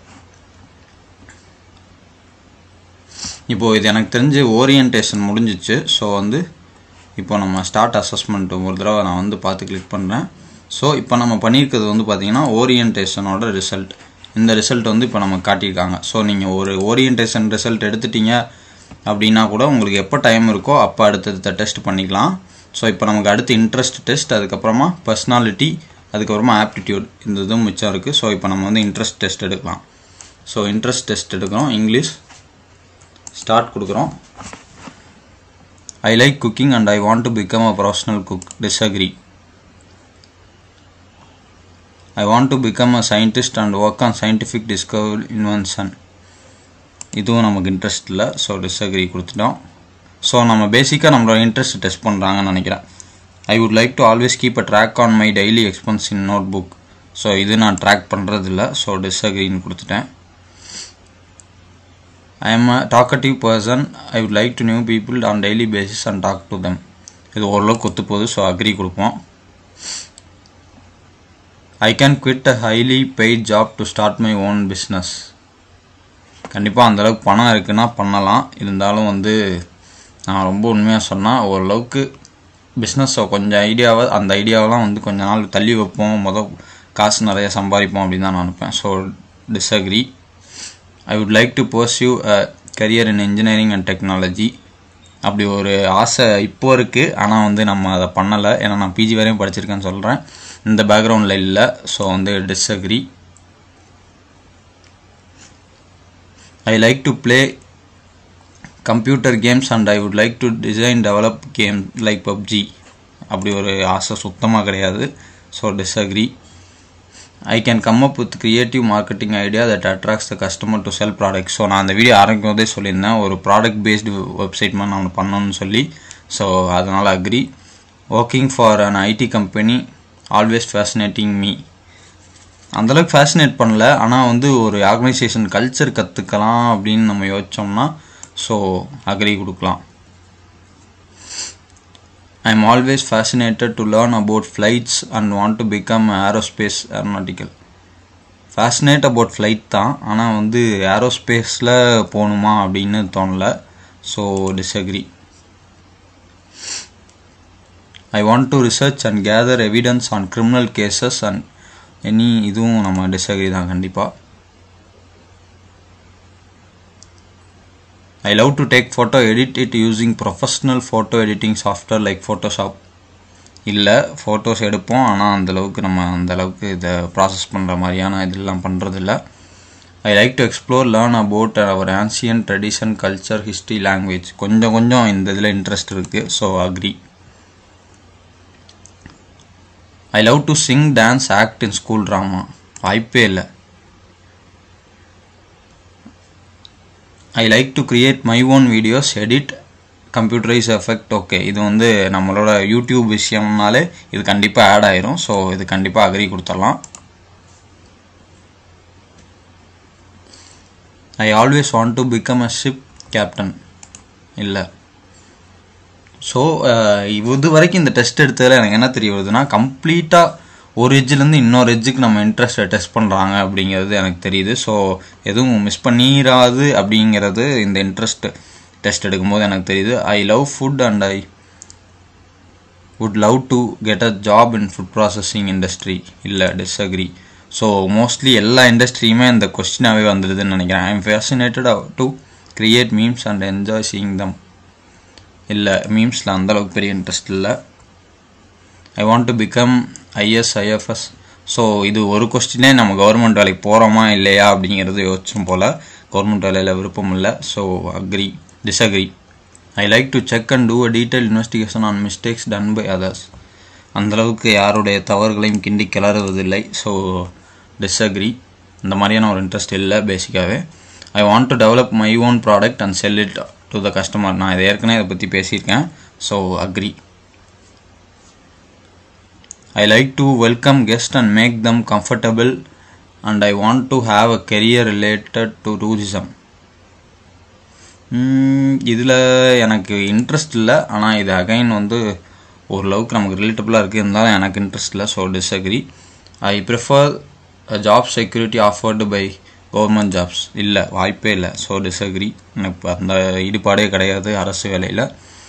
இப்போது இது எனக்கு தெரிஞ்சு ஓரியன்டேஷன் முடிஞ்சிச்சு ஸோ வந்து இப்போ நம்ம ஸ்டார்ட் அசஸ்மெண்ட் ஒரு தடவை நான் வந்து பார்த்து கிளிக் பண்ணுறேன் ஸோ இப்போ நம்ம பண்ணியிருக்கிறது வந்து பார்த்தீங்கன்னா ஓரியன்டேஷனோட ரிசல்ட் இந்த ரிசல்ட் வந்து இப்போ நம்ம காட்டியிருக்காங்க ஸோ நீங்கள் ஒரு ஓரியன்டேஷன் ரிசல்ட் எடுத்துட்டீங்க அப்படின்னா கூட உங்களுக்கு எப்போ டைம் இருக்கோ அப்போ அடுத்தடுத்த டெஸ்ட் பண்ணிக்கலாம் ஸோ இப்போ நமக்கு அடுத்து இன்ட்ரெஸ்ட் டெஸ்ட் அதுக்கப்புறமா பர்சனாலிட்டி அதுக்கப்புறமா ஆப்டிடியூட் இந்த இதுவும் மிச்சம் இருக்குது ஸோ இப்போ நம்ம வந்து இன்ட்ரெஸ்ட் டெஸ்ட் எடுக்கலாம் ஸோ இன்ட்ரெஸ்ட் டெஸ்ட் எடுக்கிறோம் இங்கிலீஷ் ஸ்டார்ட் கொடுக்குறோம் I like cooking and I want to become a professional cook disagree I want to become a scientist and work on scientific discover invention இதுவும் நமக்கு interest இல்லை so disagree கொடுத்துட்டோம் so நம்ம பேசிக்காக நம்மளோட interest test பண்ணுறாங்கன்னு நினைக்கிறேன் I would like to always keep a track on my daily expense in note book so இது நான் ட்ராக் பண்ணுறதில்ல ஸோ டிஸ்அக்ரின்னு கொடுத்துட்டேன் I am a talkative person I would like to new people on daily basis and talk to them இது ஓரளவுக்கு ஒத்து போகுது so agree கொடுப்போம் I can quit a highly paid job to start my own business கண்டிப்பாக அந்தளவுக்கு பணம் இருக்குன்னா பண்ணலாம் இருந்தாலும் வந்து நான் ரொம்ப உண்மையாக சொன்னால் ஓரளவுக்கு பிஸ்னஸை கொஞ்சம் ஐடியாவை அந்த ஐடியாவெலாம் வந்து கொஞ்ச நாள் தள்ளி வைப்போம் மொதல் காசு நிறைய சம்பாதிப்போம் அப்படின்னு தான் நான் நினைப்பேன் so disagree I would like to pursue a career in engineering and technology அப்படி ஒரு ஆசை இப்போ இருக்குது ஆனால் வந்து நம்ம அதை பண்ணலை ஏன்னா நான் பிஜி வரையும் படிச்சிருக்கேன்னு சொல்கிறேன் இந்த பேக்ரவுண்டில் இல்லை ஸோ வந்து disagree I like to play computer games and I would like to design develop game like PUBG அப்படி ஒரு ஆசை சுத்தமாக கிடையாது so disagree I can come up with creative marketing idea that attracts the customer to sell product so நான் அந்த video ஆரம்பிக்கும் போதே சொல்லியிருந்தேன் ஒரு ப்ராடக்ட் பேஸ்டு வெப்சைட் மாதிரி நான் பண்ணணும்னு சொல்லி ஸோ அதனால் agree working for an IT company always fascinating me அந்தளவுக்கு ஃபேசினேட் பண்ணல ஆனால் வந்து ஒரு ஆர்கனைசேஷன் கல்ச்சர் கற்றுக்கலாம் அப்படின்னு நம்ம யோசித்தோம்னா ஸோ அக்ரி கொடுக்கலாம் I am always fascinated to learn about flights and want to become aerospace aeronautical fascinate about flight தான் ஆனால் வந்து ஏரோஸ்பேஸில் போகணுமா அப்படின்னு தோணல so disagree I want to research and gather evidence on criminal cases and any இதுவும் நம்ம disagree தான் கண்டிப்பாக I love to take photo edit it using professional photo editing software like Photoshop இல்லை ஃபோட்டோஸ் எடுப்போம் ஆனால் அந்தளவுக்கு நம்ம அந்தளவுக்கு இதை ப்ராசஸ் பண்ணுற மாதிரியான இதெல்லாம் பண்ணுறதில்ல I like to explore learn about our ancient tradition culture history language கொஞ்சம் கொஞ்சம் இந்த இதில் இன்ட்ரெஸ்ட் இருக்குது so agree I love to sing dance act in school drama வாய்ப்பே இல்லை I like to create my own videos edit computerise effect okay இது வந்து நம்மளோட யூடியூப் விஷயம்னாலே இது கண்டிப்பாக ஆட் ஆயிரும் ஸோ இது கண்டிப்பாக அக்ரி கொடுத்துடலாம் I always want to become a ship captain இல்லை ஸோ இது வரைக்கும் இந்த டெஸ்ட் எடுத்ததில் எனக்கு என்ன தெரிய வருதுன்னா கம்ப்ளீட்டாக ஒரு எஜ்ஜிலேருந்து இன்னொரு எஜ்ஜுக்கு நம்ம இன்ட்ரெஸ்ட்டை டெஸ்ட் பண்ணுறாங்க அப்படிங்கிறது எனக்கு தெரியுது ஸோ எதுவும் மிஸ் பண்ணிடாது அப்படிங்கிறது இந்த இன்ட்ரெஸ்ட் டெஸ்ட் எடுக்கும்போது எனக்கு தெரியுது I love food and I would love to get a job in food processing industry இல்லை டிஸ்அக்ரி ஸோ மோஸ்ட்லி எல்லா இண்டஸ்ட்ரியுமே இந்த கொஸ்டினாகவே வந்துடுதுன்னு நினைக்கிறேன் I am fascinated to create memes and enjoy seeing them இல்லை மீம்ஸில் அந்தளவுக்கு பெரிய இன்ட்ரெஸ்ட் இல்லை I want to become IS IFS so இது ஒரு கொஸ்டினே நம்ம கவர்மெண்ட் வேலைக்கு போகிறோமா இல்லையா அப்படிங்கிறது யோசிச்சும் போல் கவர்மெண்ட் வேலையில் விருப்பம் இல்லை so agree disagree I like to check and do a detail investigation on mistakes done by others அந்தளவுக்கு யாருடைய தவறுகளையும் கிண்டி கிளறுவதில்லை ஸோ டிஸ்அக்ரி இந்த மாதிரியான ஒரு இன்ட்ரெஸ்ட் இல்லை பேசிக்காகவே I want to develop my own product and sell it to the customer நான் இதை ஏற்கனவே இதை பற்றி பேசியிருக்கேன் so agree I like to welcome guest and make them comfortable and I want to have a career related to tourism இதில் எனக்கு interest இல்லை ஆனால் இது அகைன் வந்து ஓரளவுக்கு நமக்கு ரிலேட்டபுளாக இருக்குது இருந்தாலும் எனக்கு இன்ட்ரெஸ்ட் இல்லை so disagree I prefer job security offered by government jobs இல்லை வாய்ப்பே இல்லை ஸோ டிஸ்அக்ரி எனக்கு அந்த ஈடுபாடே கிடையாது அரசு வேலையில்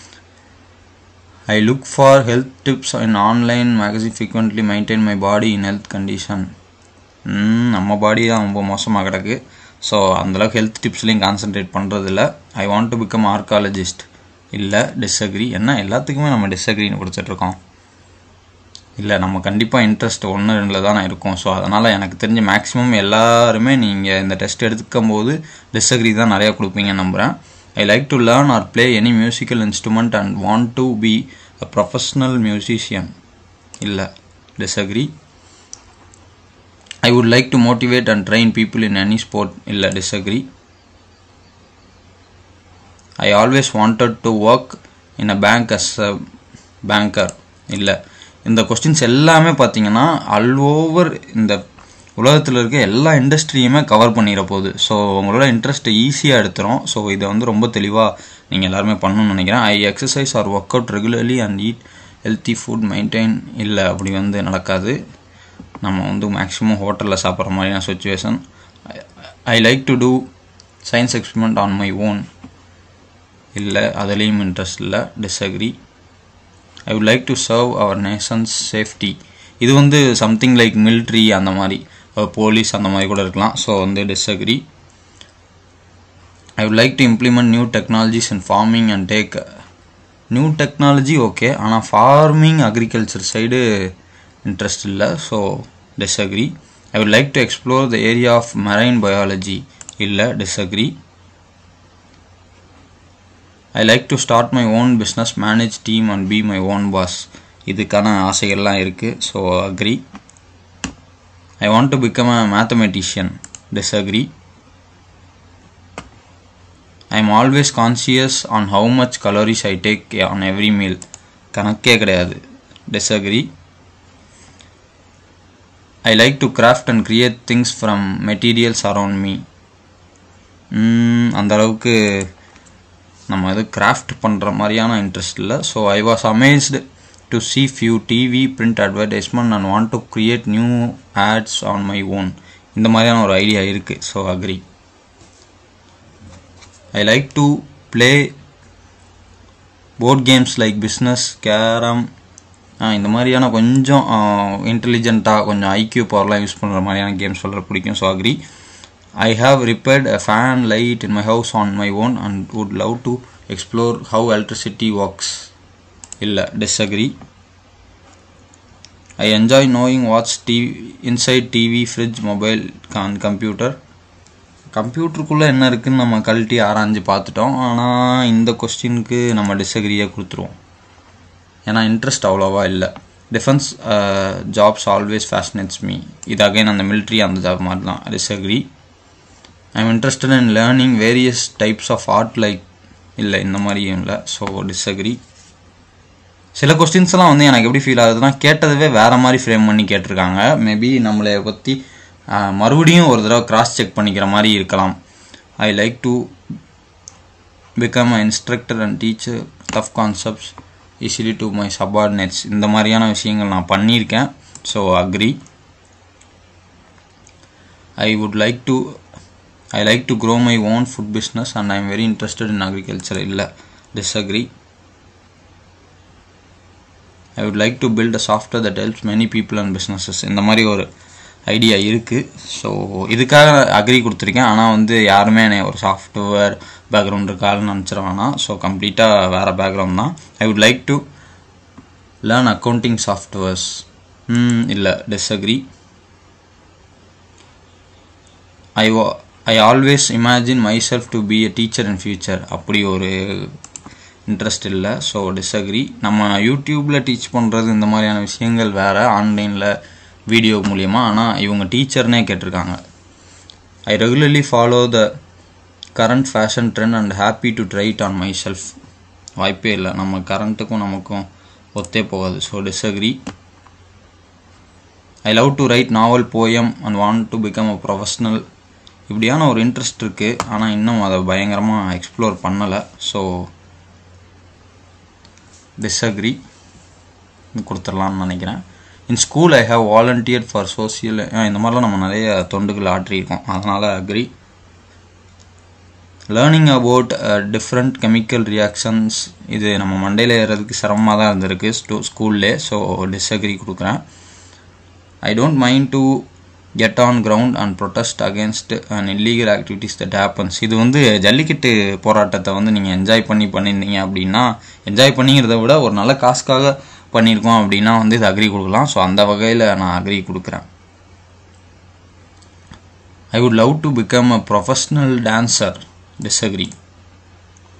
I look for health tips in online magazine frequently maintain my body in health condition நம்ம பாடி தான் ரொம்ப மோசமாக கிடக்கு ஸோ அந்தளவுக்கு ஹெல்த் டிப்ஸ்லையும் கான்சென்ட்ரேட் பண்ணுறதில்ல I want to become archaeologist இல்லை டிஸ்அக்ரி என்ன எல்லாத்துக்குமே நம்ம டிஸ்அக்ரின்னு கொடுத்துட்ருக்கோம் இல்லை நம்ம கண்டிப்பாக இன்ட்ரெஸ்ட் ஒன்று ரெண்டில் தான் இருக்கும் ஸோ அதனால் எனக்கு தெரிஞ்ச மேக்ஸிமம் எல்லாருமே நீங்கள் இந்த டெஸ்ட் எடுக்கும் போது டிஸ்அக்ரி தான் நிறையா கொடுப்பீங்கன்னு நம்புகிறேன் I like to learn or play any musical instrument and want to be a professional musician இல்லை disagree I would like to motivate and train people in any sport இல்லை disagree I always wanted to work in a bank as a banker இல்லை இந்த questions எல்லாமே பார்த்தீங்கன்னா all over இந்த உலகத்தில் இருக்க எல்லா இண்டஸ்ட்ரியுமே கவர் பண்ணிட போகுது ஸோ உங்களோட இன்ட்ரெஸ்ட்டை ஈஸியாக எடுத்துரும் ஸோ இதை வந்து ரொம்ப தெளிவாக நீங்கள் எல்லாருமே பண்ணணும்னு நினைக்கிறேன் I exercise or work out regularly and eat healthy food maintain இல்லை அப்படி வந்து நடக்காது நம்ம வந்து மேக்ஸிமம் ஹோட்டலில் சாப்பிட்ற மாதிரியான situation I like to do science experiment on my own இல்லை அதுலேயும் இன்ட்ரெஸ்ட் இல்லை disagree I would like to serve our nation's safety இது வந்து சம்திங் லைக் மிலிட்ரி அந்த மாதிரி போலீஸ் அந்த மாதிரி கூட இருக்கலாம் ஸோ வந்து disagree I would like to implement new technologies in farming and take new technology okay ஆனால் ஃபார்மிங் அக்ரிகல்ச்சர் சைடு இன்ட்ரெஸ்ட் இல்லை so disagree I would like to explore the area of marine biology இல்லை disagree I like to start my own business manage team and be my own boss இதுக்கான ஆசைகள்லாம் இருக்குது so agree I want to become a mathematician disagree I am always conscious on how much calories I take on every meal கணக்கே கிடையாது disagree I like to craft and create things from materials around me அந்த அளவுக்கு நம்ம எது craft பண்ணுற மாதிரியான interest இல்லை so I was amazed to see few TV print advertisement and want to create new ads on my own இந்த மாதிரியான ஒரு ஐடியா இருக்குது so agree I like to play board games like business carrom இந்த மாதிரியான கொஞ்சம் இன்டெலிஜென்ட்டாக கொஞ்சம் IQ பவர்லாம் use பண்ணுற மாதிரியான கேம்ஸ் சொல்கிற பிடிக்கும் so agree I have repaired a fan light in my house on my own and would love to explore how electricity works. illa disagree. I enjoy knowing what's TV, inside TV, fridge, mobile, and computer. கம்ப்யூட்டருக்குள்ளே என்ன இருக்குன்னு நம்ம கழட்டி ஆராய்ஞ்சு பார்த்துட்டோம் ஆனால் இந்த கொஸ்டினுக்கு நம்ம டிஸ்அக்ரியாக கொடுத்துருவோம் ஏன்னா இன்ட்ரெஸ்ட் அவ்வளோவா இல்லை defence jobs always fascinates me இது அகைன் அந்த மிலிட்ரி அந்த ஜாப் மாதிரி தான் disagree I am interested in learning various types of art like இல்லை இந்த மாதிரியும் இல்லை ஸோ டிஸ்அக்ரி சில கொஸ்டின்ஸ்லாம் வந்து எனக்கு எப்படி ஃபீல் ஆகுதுன்னா கேட்டதுவே வேறு மாதிரி ஃப்ரேம் பண்ணி கேட்டிருக்காங்க மேபி நம்மளை பற்றி மறுபடியும் ஒரு தடவை கிராஸ் செக் பண்ணிக்கிற மாதிரி இருக்கலாம் I like to become a instructor and teacher tough concepts easily to my subordinates இந்த மாதிரியான விஷயங்கள் நான் பண்ணியிருக்கேன் so agree I would like to I like to grow my own food business and I am very interested in agriculture இல்லை disagree I would like to build a software that helps many people and businesses இந்த மாதிரி ஒரு idea இருக்குது so இதுக்காக agri கொடுத்துருக்கேன் ஆனால் வந்து யாருமே என்னை ஒரு சாஃப்ட்வேர் பேக்ரவுண்ட் இருக்கான்னு நினச்சிட வேணாம் ஸோ கம்ப்ளீட்டாக வேறு பேக்ரவுண்ட் தான் I would like to learn accounting softwares இல்லை disagree I was I always imagine my self to be a teacher in future அப்படி ஒரு இன்ட்ரெஸ்ட் இல்லை ஸோ டிஸ்அக்ரி நம்ம யூடியூப்பில் டீச் பண்ணுறது இந்த மாதிரியான விஷயங்கள் வேறு ஆன்லைனில் வீடியோ மூலியமாக ஆனால் இவங்க டீச்சர்னே கேட்டிருக்காங்க I regularly follow the current fashion trend and happy to try it on my self வாய்ப்பே இல்லை நம்ம கரண்ட்டுக்கும் நமக்கும் ஒத்தே போகாது so disagree I love to write novel poem and want to become a professional இப்படியான ஒரு இன்ட்ரெஸ்ட் இருக்குது ஆனால் இன்னும் அதை பயங்கரமாக எக்ஸ்ப்ளோர் பண்ணலை ஸோ டிஸ்அக்ரி கொடுத்துடலான்னு நினைக்கிறேன் in school I have volunteer for social இந்த மாதிரிலாம் நம்ம நிறைய தொண்டுகள் ஆற்றியிருக்கோம் அதனால் agree learning about different chemical reactions இது நம்ம மண்டையில் ஏறதுக்கு சிரமமாக தான் இருந்திருக்கு ஸ்டூ ஸ்கூல்லே ஸோ டிஸ்அக்ரி கொடுக்குறேன் I don't mind to get on ground and protest against and illegal activities that happens இது வந்து ஜல்லிக்கட்டு போராட்டத்தை வந்து நீங்கள் என்ஜாய் பண்ணி பண்ணியிருந்தீங்க அப்படின்னா என்ஜாய் பண்ணிங்கிறத விட ஒரு நல்ல காசுக்காக பண்ணியிருக்கோம் அப்படின்னா வந்து இது அக்ரி கொடுக்கலாம் ஸோ அந்த வகையில் நான் அக்ரி கொடுக்குறேன் I would love to become a professional dancer disagree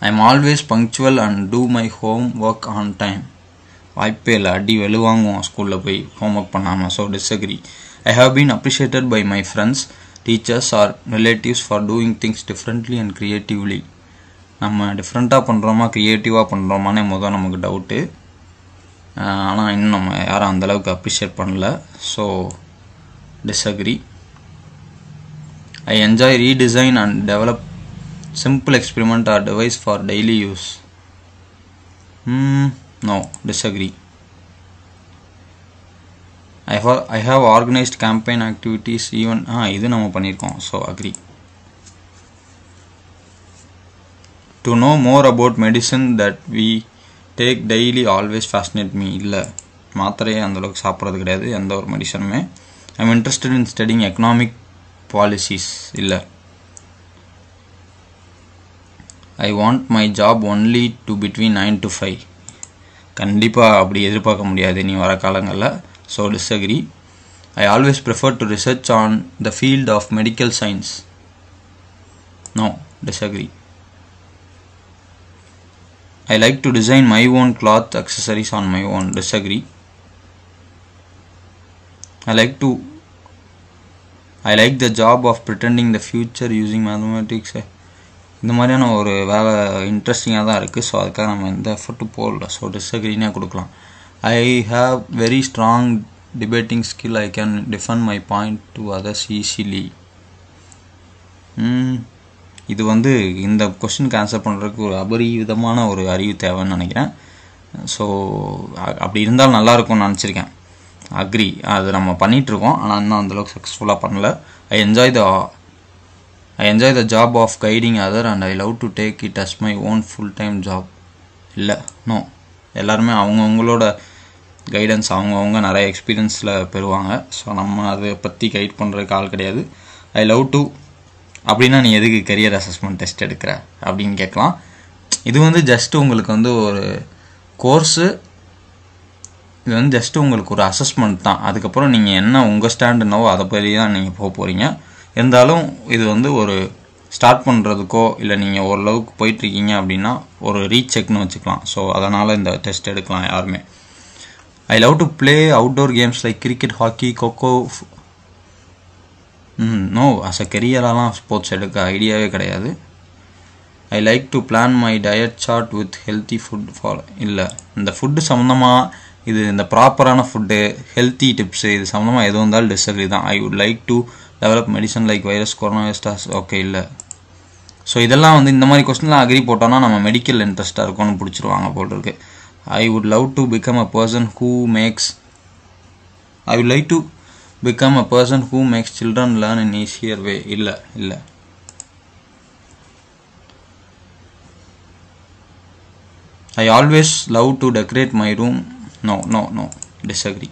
I am always punctual and do my home work on time வாய்ப்பே இல்லை அடி வெளுவாங்குவோம் ஸ்கூலில் போய் ஹோம் ஒர்க் பண்ணாமல் so disagree I have been appreciated by my friends teachers or relatives for doing things differently and creatively நம்ம டிஃப்ரெண்ட்டாக பண்ணுறோமா க்ரியேட்டிவாக பண்ணுறோமானே முதல் நமக்கு டவுட்டு ஆனால் இன்னும் நம்ம யாரும் அந்தளவுக்கு அப்ரிஷியேட் பண்ணல so disagree I enjoy redesign and develop simple experiment or device for daily use hmm no disagree I have, I have organized campaign activities even ஆ இது நம்ம பண்ணியிருக்கோம் so agree to know more about medicine that we take daily always fascinate me இல்லை மாத்திரையே அந்தளவுக்கு சாப்பிட்றது கிடையாது எந்த ஒரு மெடிசனுமே I am interested in studying economic policies இல்லை I want my job only to between nine to five கண்டிப்பாக அப்படி எதிர்பார்க்க முடியாது நீ வர காலங்களில் so disagree I always prefer to research on the field of medical science no disagree I like to design my own cloth accessories on my own disagree I like to I like the job of pretending the future using mathematics இந்த மாதிரியான ஒரு வேலை இன்ட்ரெஸ்டிங்காக தான் இருக்குது so அதுக்காக நம்ம எந்த எஃபர்ட்டும் போடல ஸோ டிஸ்அக்ரீனே கொடுக்கலாம் I have very strong debating skill I can defend my point to others easily இது வந்து இந்த கொஸ்டினுக்கு ஆன்சர் பண்ணுறதுக்கு ஒரு அபரிவிதமான ஒரு அறிவு தேவைன்னு நினைக்கிறேன் ஸோ அப்படி இருந்தால் நல்லாயிருக்கும்னு நினச்சிருக்கேன் அக்ரி அது நம்ம பண்ணிகிட்ருக்கோம் ஆனால் இன்னும் அந்தளவுக்கு சக்ஸஸ்ஃபுல்லாக பண்ணல I enjoy the I enjoy the job of guiding other and I love to take it as my own full time job இல்லை நோ எல்லாருமே அவங்கவுங்களோட கைடன்ஸ் அவங்கவுங்க நிறைய எக்ஸ்பீரியன்ஸில் பெறுவாங்க ஸோ நம்ம அதை பற்றி கைட் பண்ணுறதுக்கு ஆள் கிடையாது ஐ லவ் டு அப்படின்னா நீ எதுக்கு கரியர் அசஸ்மெண்ட் டெஸ்ட் எடுக்கிற அப்படின்னு கேட்கலாம் இது வந்து ஜஸ்ட் உங்களுக்கு வந்து ஒரு கோர்ஸு இது வந்து ஜஸ்ட் உங்களுக்கு ஒரு அசஸ்மெண்ட் தான் அதுக்கப்புறம் நீங்கள் என்ன உங்கள் ஸ்டாண்ட் என்னவோ அதை பற்றி தான் நீங்கள் போக போகிறீங்க இருந்தாலும் இது வந்து ஒரு ஸ்டார்ட் பண்ணுறதுக்கோ இல்லை நீங்கள் ஓரளவுக்கு போயிட்டுருக்கீங்க அப்படின்னா ஒரு ரீசெக்னு வச்சுக்கலாம் ஸோ அதனால் இந்த டெஸ்ட் எடுக்கலாம் யாருமே I love to play outdoor games like cricket hockey kho-kho no as a கெரியராலாம் ஸ்போர்ட்ஸ் எடுக்க ஐடியாவே கிடையாது I like to plan my diet chart with healthy food follow இல்லை இந்த ஃபுட்டு சம்மந்தமாக இது இந்த ப்ராப்பரான ஃபுட்டு ஹெல்த்தி டிப்ஸு இது சம்மந்தமாக எது வந்தாலும் டிஸ்அக்ரி தான் I would like to develop medicine like virus corona stars okay இல்லை ஸோ இதெல்லாம் வந்து இந்த மாதிரி கொஸ்டின்லாம் அக்ரி போட்டோம்னா நம்ம மெடிக்கல் இன்ட்ரெஸ்ட்டாக இருக்கும்னு பிடிச்சிருவாங்க போல் இருக்கு I would love to become a person who makes I would like to become a person who makes children learn in easier way இல்லை இல்லை I always love to decorate my room no no no disagree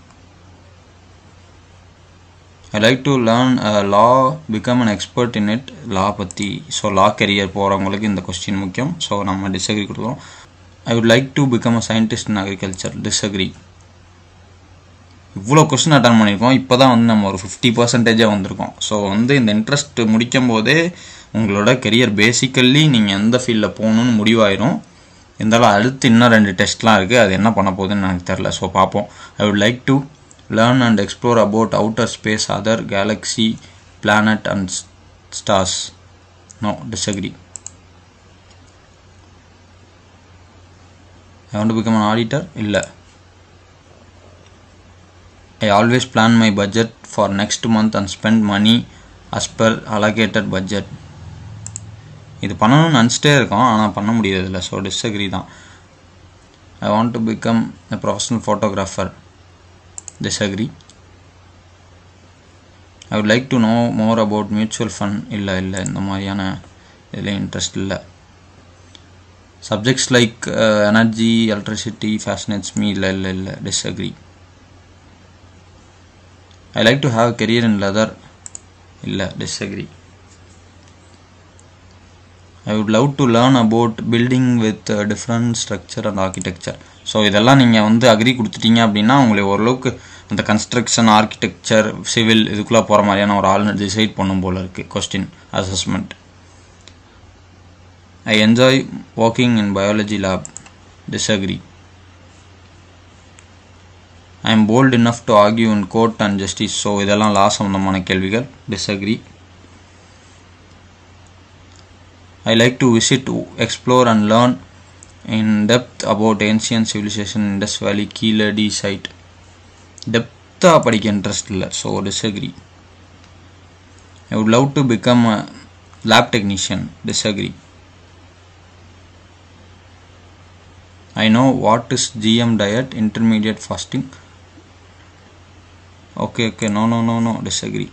I like to learn law become an expert in it law பற்றி ஸோ லா career போகிறவங்களுக்கு இந்த question முக்கியம் so நம்ம disagree கொடுக்குறோம் I would like to become a scientist in agriculture disagree இவ்வளோ question attend பண்ணியிருக்கோம் இப்போ தான் வந்து நம்ம ஒரு ஃபிஃப்டி பர்சன்டேஜாக வந்திருக்கோம் ஸோ வந்து இந்த இன்ட்ரெஸ்ட் முடிக்கும் போதே உங்களோட கெரியர் பேசிக்கல்லி நீங்கள் எந்த ஃபீல்டில் போகணுன்னு முடிவாயிரும் இருந்தாலும் அடுத்து இன்னும் ரெண்டு டெஸ்ட்லாம் இருக்குது அது என்ன பண்ண போகுதுன்னு எனக்கு தெரில ஸோ பார்ப்போம் I would like to learn and explore about outer space other galaxy planet and stars no disagree i want to become an auditor illa i always plan my budget for next month and spend money as per allocated budget இது பண்ணணும்னு நினச்சிட்டே இருக்கோம் ஆனால் பண்ண முடியாது இல்லை so disagree தான் I want to become a professional photographer disagree I would like to know more about mutual fund இல்லை இல்லை இந்த மாதிரியான இதில் இன்ட்ரெஸ்ட் இல்லை subjects like energy electricity fascinates me இல்லை இல்லை இல்லை disagree I like to have career in leather இல்லை disagree I would love to learn about building with different structure and architecture so இதெல்லாம் நீங்கள் வந்து அக்ரி கொடுத்துட்டீங்க அப்படின்னா உங்களை ஓரளவுக்கு அந்த கன்ஸ்ட்ரக்ஷன் ஆர்கிடெக்சர் சிவில் இதுக்குள்ளே போகிற மாதிரியான ஒரு ஆள் டிசைட் பண்ணும் போல் இருக்குது question assessment I enjoy working in biology lab. Disagree. I am bold enough to argue in court and justice. So இதெல்லாம் லா சம்மந்தமான கேள்விகள் disagree I like to visit, explore and learn in depth about ancient civilization in Indus Valley, Keeladi site. டெப்த்தாக படிக்க interest இல்லை so disagree I would love to become a lab technician disagree I know what is GM diet, intermediate fasting. Okay, okay, no, no, no, no, disagree.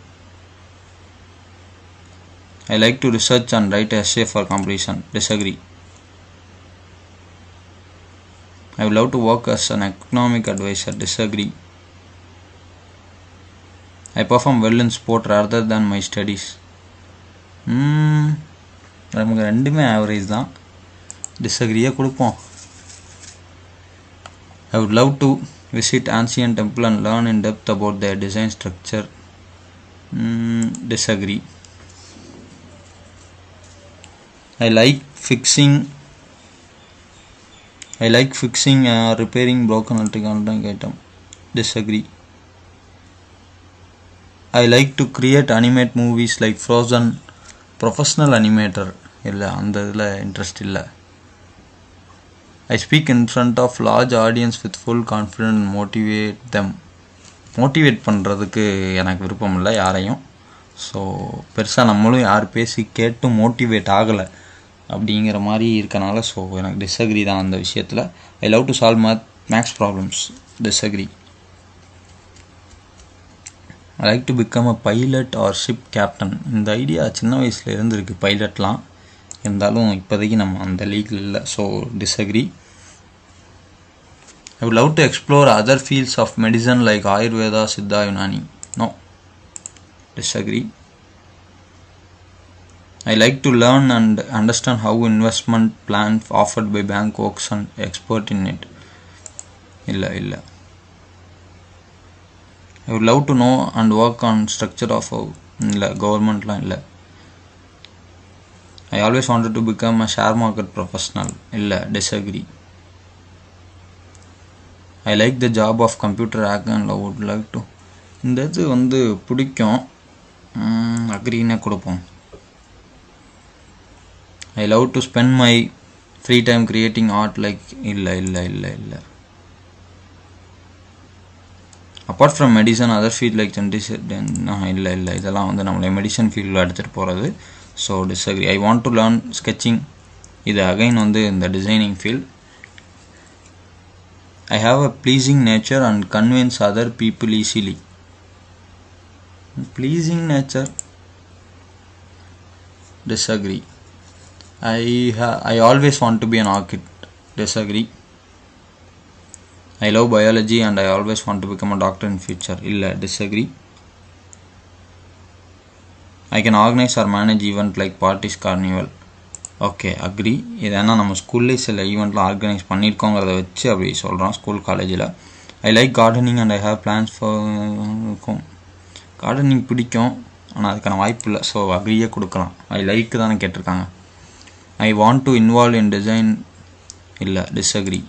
I like to research and write essay for competition. Disagree. I would love to work as an economic advisor. Disagree. I perform well in sport rather than my studies. Hmm, நமக்கு ரெண்டுமே average தான் டிஸ்அக்ரியே கொடுப்போம் I would love to visit ancient temple and learn in depth about their design structure. Mm, disagree. I like fixing. I like fixing or repairing broken electronic item. Disagree. I like to create animate movies like Frozen. Professional animator இல்லை அந்த இதில் interest இல்லை I speak in front of large audience with full confidence and motivate them. Motivate பண்ணுறதுக்கு எனக்கு விருப்பம் இல்லை யாரையும் so பெருசாக நம்மளும் யார் பேசி கேட்டு மோட்டிவேட் ஆகலை அப்படிங்கிற மாதிரி இருக்கனால ஸோ எனக்கு டிஸ்அக்ரி தான் அந்த விஷயத்தில் I love to solve math maths problems disagree I like to become a pilot or ship captain இந்த ஐடியா சின்ன வயசில் இருந்திருக்கு பைலட்லாம் இருந்தாலும் இப்போதைக்கு நம்ம அந்த லீக்கில் இல்லை so disagree I would love to explore other fields of medicine like Ayurveda, Siddha, Unani. No. Disagree. I like to learn and understand how investment plan offered by bank works and expert in it. இல்லை இல்லை ஐ would love to know and work on structure of a இல்லை கவர்மெண்ட்லாம் இல்லை I always wanted to become a share market professional இல்லை disagree I like the job of computer hack and would like to இந்த இது வந்து பிடிக்கும் அக்ரினே கொடுப்போம் I love to spend my free time creating art like இல்லை இல்லை இல்லை இல்லை apart from medicine other field like genetician இல்லை இல்லை இதெல்லாம் வந்து நம்மளை மெடிசன் ஃபீல்டில் எடுத்துகிட்டு போகிறது so disagree I want to learn sketching இது அகைன் வந்து இந்த designing field I have a pleasing nature and convince other people easily. Pleasing nature. Disagree. I ha- I always want to be an architect. Disagree. I love biology and I always want to become a doctor in future. Illa disagree. I can organize or manage event like parties, carnival. Okay agree இது ஏன்னா நம்ம ஸ்கூல்லே சில ஈவெண்ட்லாம் organise பண்ணியிருக்கோங்கிறத வச்சு அப்படி சொல்கிறோம் school காலேஜில் I like gardening and I have plans for gardening பிடிக்கும் ஆனால் அதுக்கான வாய்ப்பு இல்லை ஸோ அக்ரியே கொடுக்கலாம் ஐ லைக் தானே கேட்டிருக்காங்க I want to involve in design இல்லை டிஸ்அக்ரி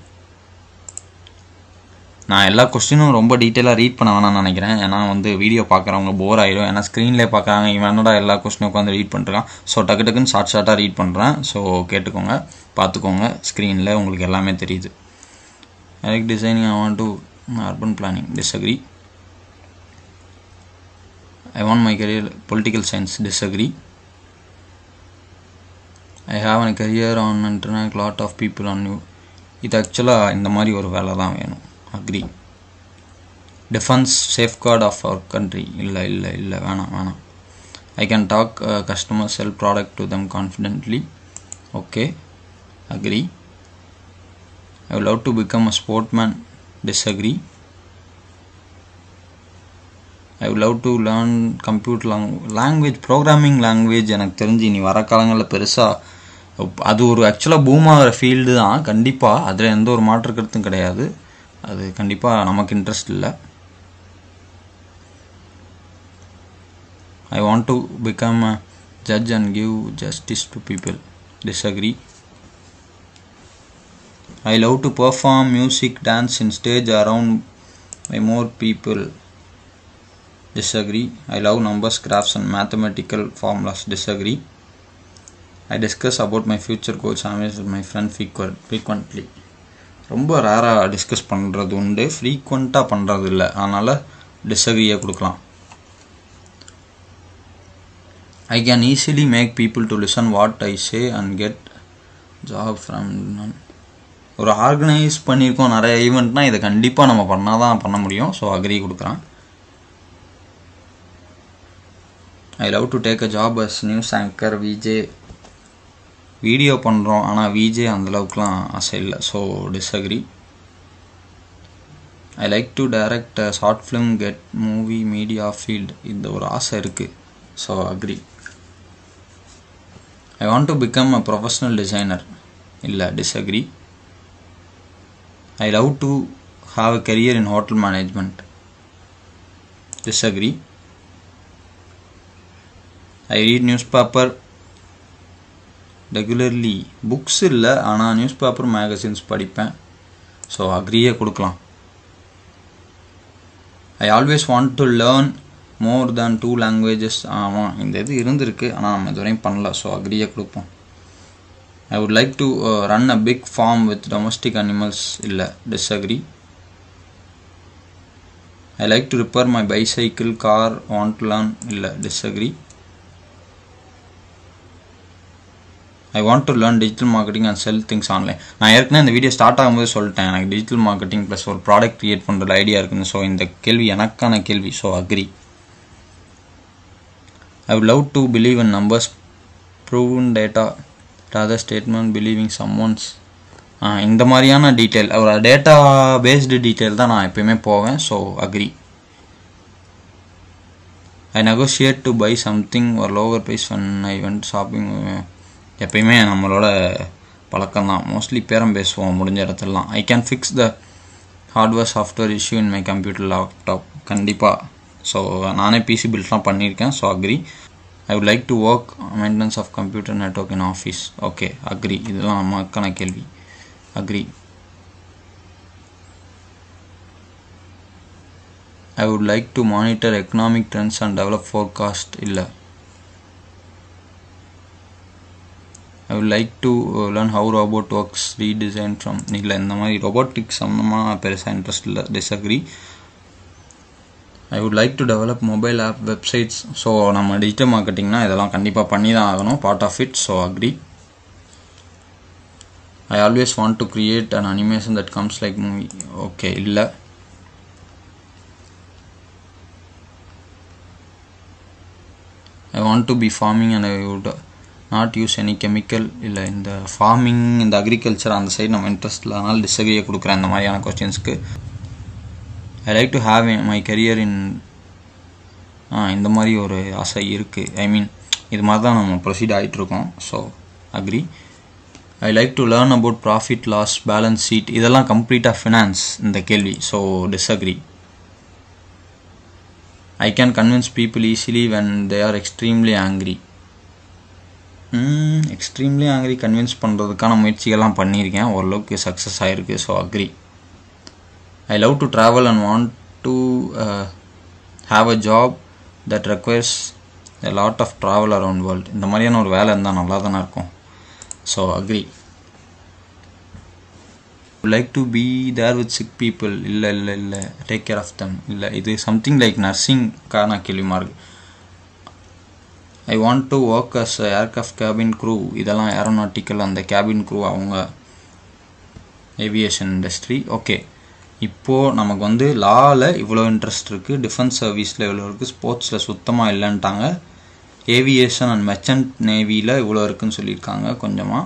நான் எல்லா கொஸ்டினும் ரொம்ப டீட்டெயிலாக ரீட் பண்ண வேணாம்னு நினைக்கிறேன் ஏன்னா வந்து வீடியோ பார்க்குறவங்க போர் ஆயிடும் ஏன்னா ஸ்க்ரீன்லேயே பார்க்குறாங்க இவன் என்னடா எல்லா கொஸ்டினும் உட்காந்து ரீட் பண்ணிருக்கான் ஸோ டக்கு டக்குன்னு ஷார்ட் ஷார்ட்டாக ரீட் பண்ணுறேன் ஸோ கேட்டுக்கோங்க பார்த்துக்கோங்க ஸ்க்ரீனில் உங்களுக்கு எல்லாமே தெரியுது elect designing I want to urban planning disagree I want my career political science disagree I have an career on internet lot of people on you இது ஆக்சுவலாக இந்த மாதிரி ஒரு வேலை தான் வேணும் agree defence safeguard of our country இல்லை இல்லை இல்லை வேணாம் வேணாம் I can talk customer sell product to them confidently okay agree I love to become a sportsman disagree I love to learn computer long language programming language எனக்கு தெரிஞ்சு இனி வர காலங்களில் பெருசாக அது ஒரு ஆக்சுவலாக பூம் ஆகிற ஃபீல்டு தான் கண்டிப்பாக அதில் எந்த ஒரு மாற்று கருத்தும் கிடையாது அது கண்டிப்பாக நமக்கு இன்ட்ரெஸ்ட் இல்லை I want to become a judge and give justice to people disagree I love to perform music dance in stage around by more people disagree I love numbers graphs and mathematical formulas disagree I discuss about my future goals always with my friend frequent frequently ரொம்ப ரேராக discuss பண்ணுறது உண்டு ஃப்ரீக்வெண்ட்டாக பண்ணுறது இல்லை அதனால் டிஸ்அக்ரியை கொடுக்கலாம் I can easily make people to listen what I say and get job from ஒரு ஆர்கனைஸ் பண்ணியிருக்கோம் நிறைய ஈவெண்ட்னா இதை கண்டிப்பாக நம்ம பண்ணால் தான் பண்ண முடியும் ஸோ அக்ரி கொடுக்குறேன் I love to take a job as news anchor VJ video பண்ணுறோம் ஆனால் விஜே அந்தளவுக்குலாம் ஆசை இல்லை so disagree I like to direct short film get movie media field இந்த ஒரு ஆசை இருக்குது so agree I want to become a professional designer இல்லை disagree I love to have a career in hotel management disagree I read newspaper regularly books இல்லை ஆனால் newspaper magazines படிப்பேன் so அக்ரியே கொடுக்கலாம் I always want to learn more than two languages ஆமாம் இந்த இது இருந்திருக்கு ஆனால் நம்ம இதுவரையும் பண்ணல ஸோ அக்ரியே கொடுப்போம் I would like to run a big farm with domestic animals இல்லை disagree I like to repair my bicycle car want to learn இல்லை disagree I want to learn digital marketing and sell things online நான் ஏற்கனவே இந்த video start ஆகும்போது சொல்லிட்டேன் எனக்கு digital marketing plus ஒரு product create பண்ணுற ஐடியா இருக்குன்னு ஸோ இந்த கேள்வி எனக்கான கேள்வி so agree I would love to believe in numbers proven data rather statement believing someone's இந்த மாதிரியான டீட்டெயில் ஒரு டேட்டா பேஸ்டு டீட்டெயில் தான் நான் எப்பயுமே போவேன் so agree I negotiate to buy something ஒரு lower price one I went shopping எப்பயுமே நம்மளோட பழக்கம் தான் மோஸ்ட்லி பேரம் பேசுவோம் முடிஞ்ச இடத்துலலாம் I can fix the hardware software issue in my computer laptop கண்டிப்பாக ஸோ நானே பிசி பில்ட்லாம் பண்ணியிருக்கேன் so agree I would like to work maintenance of computer network in office okay agree இதெல்லாம் நமக்கான கேள்வி agree I would like to monitor economic trends and develop forecast இல்லை I would like to learn how robot works redesign from இல்லை இந்த மாதிரி robotics சம்மந்தமாக பெருசாக interest இல்லை disagree I would like to develop mobile app websites so நம்ம digital மார்க்கெட்டிங்னா இதெல்லாம் கண்டிப்பாக பண்ணி தான் ஆகணும் part of it so agree I always want to create an animation that comes like movie okay இல்லை I want to be farming and I would not use any chemical இல்லை இந்த ஃபார்மிங் இந்த அக்ரிகல்ச்சர் அந்த side நம்ம interest இல்லாதனால டிஸ்அக்ரியை கொடுக்குறேன் இந்த மாதிரியான கொஸ்டின்ஸ்க்கு I like to have my career in இந்த மாதிரி ஒரு ஆசை இருக்குது ஐ மீன் இது மாதிரி தான் நம்ம ப்ரொசீட் ஆகிட்டுருக்கோம் so agree I like to learn about profit loss balance sheet இதெல்லாம் கம்ப்ளீட்டாக ஃபினான்ஸ் இந்த கேள்வி so disagree I can convince people easily when they are extremely angry extremely angry convince பண்ணுறதுக்கான முயற்சிகள்லாம் பண்ணியிருக்கேன் ஓரளவுக்கு சக்ஸஸ் ஆகிருக்கு so agree I love to travel and want to have a job that requires a lot of travel around world இந்த மாதிரியான ஒரு வேலை இருந்தால் நல்லா தானே இருக்கும் so agree like to be there with sick people இல்லை இல்லை இல்லை டேக் கேர் ஆஃப் தம் இல்லை இது சம்திங் லைக் நர்சிங்கான கேள்விமா இருக்கு I want to work as aircraft cabin crew இதெல்லாம் ஏரோநாட்டிக்கல் அந்த கேபின் க்ரூ அவங்க ஏவியேஷன் இண்டஸ்ட்ரி ஓகே இப்போது நமக்கு வந்து லாவில் இவ்வளோ இன்ட்ரெஸ்ட் இருக்குது டிஃபென்ஸ் சர்வீஸில் இவ்வளோ இருக்குது ஸ்போர்ட்ஸில் சுத்தமாக இல்லைன்ட்டாங்க ஏவியேஷன் அண்ட் மெர்ச்சன்ட் நேவியில் இவ்வளோ இருக்குன்னு சொல்லியிருக்காங்க கொஞ்சமாக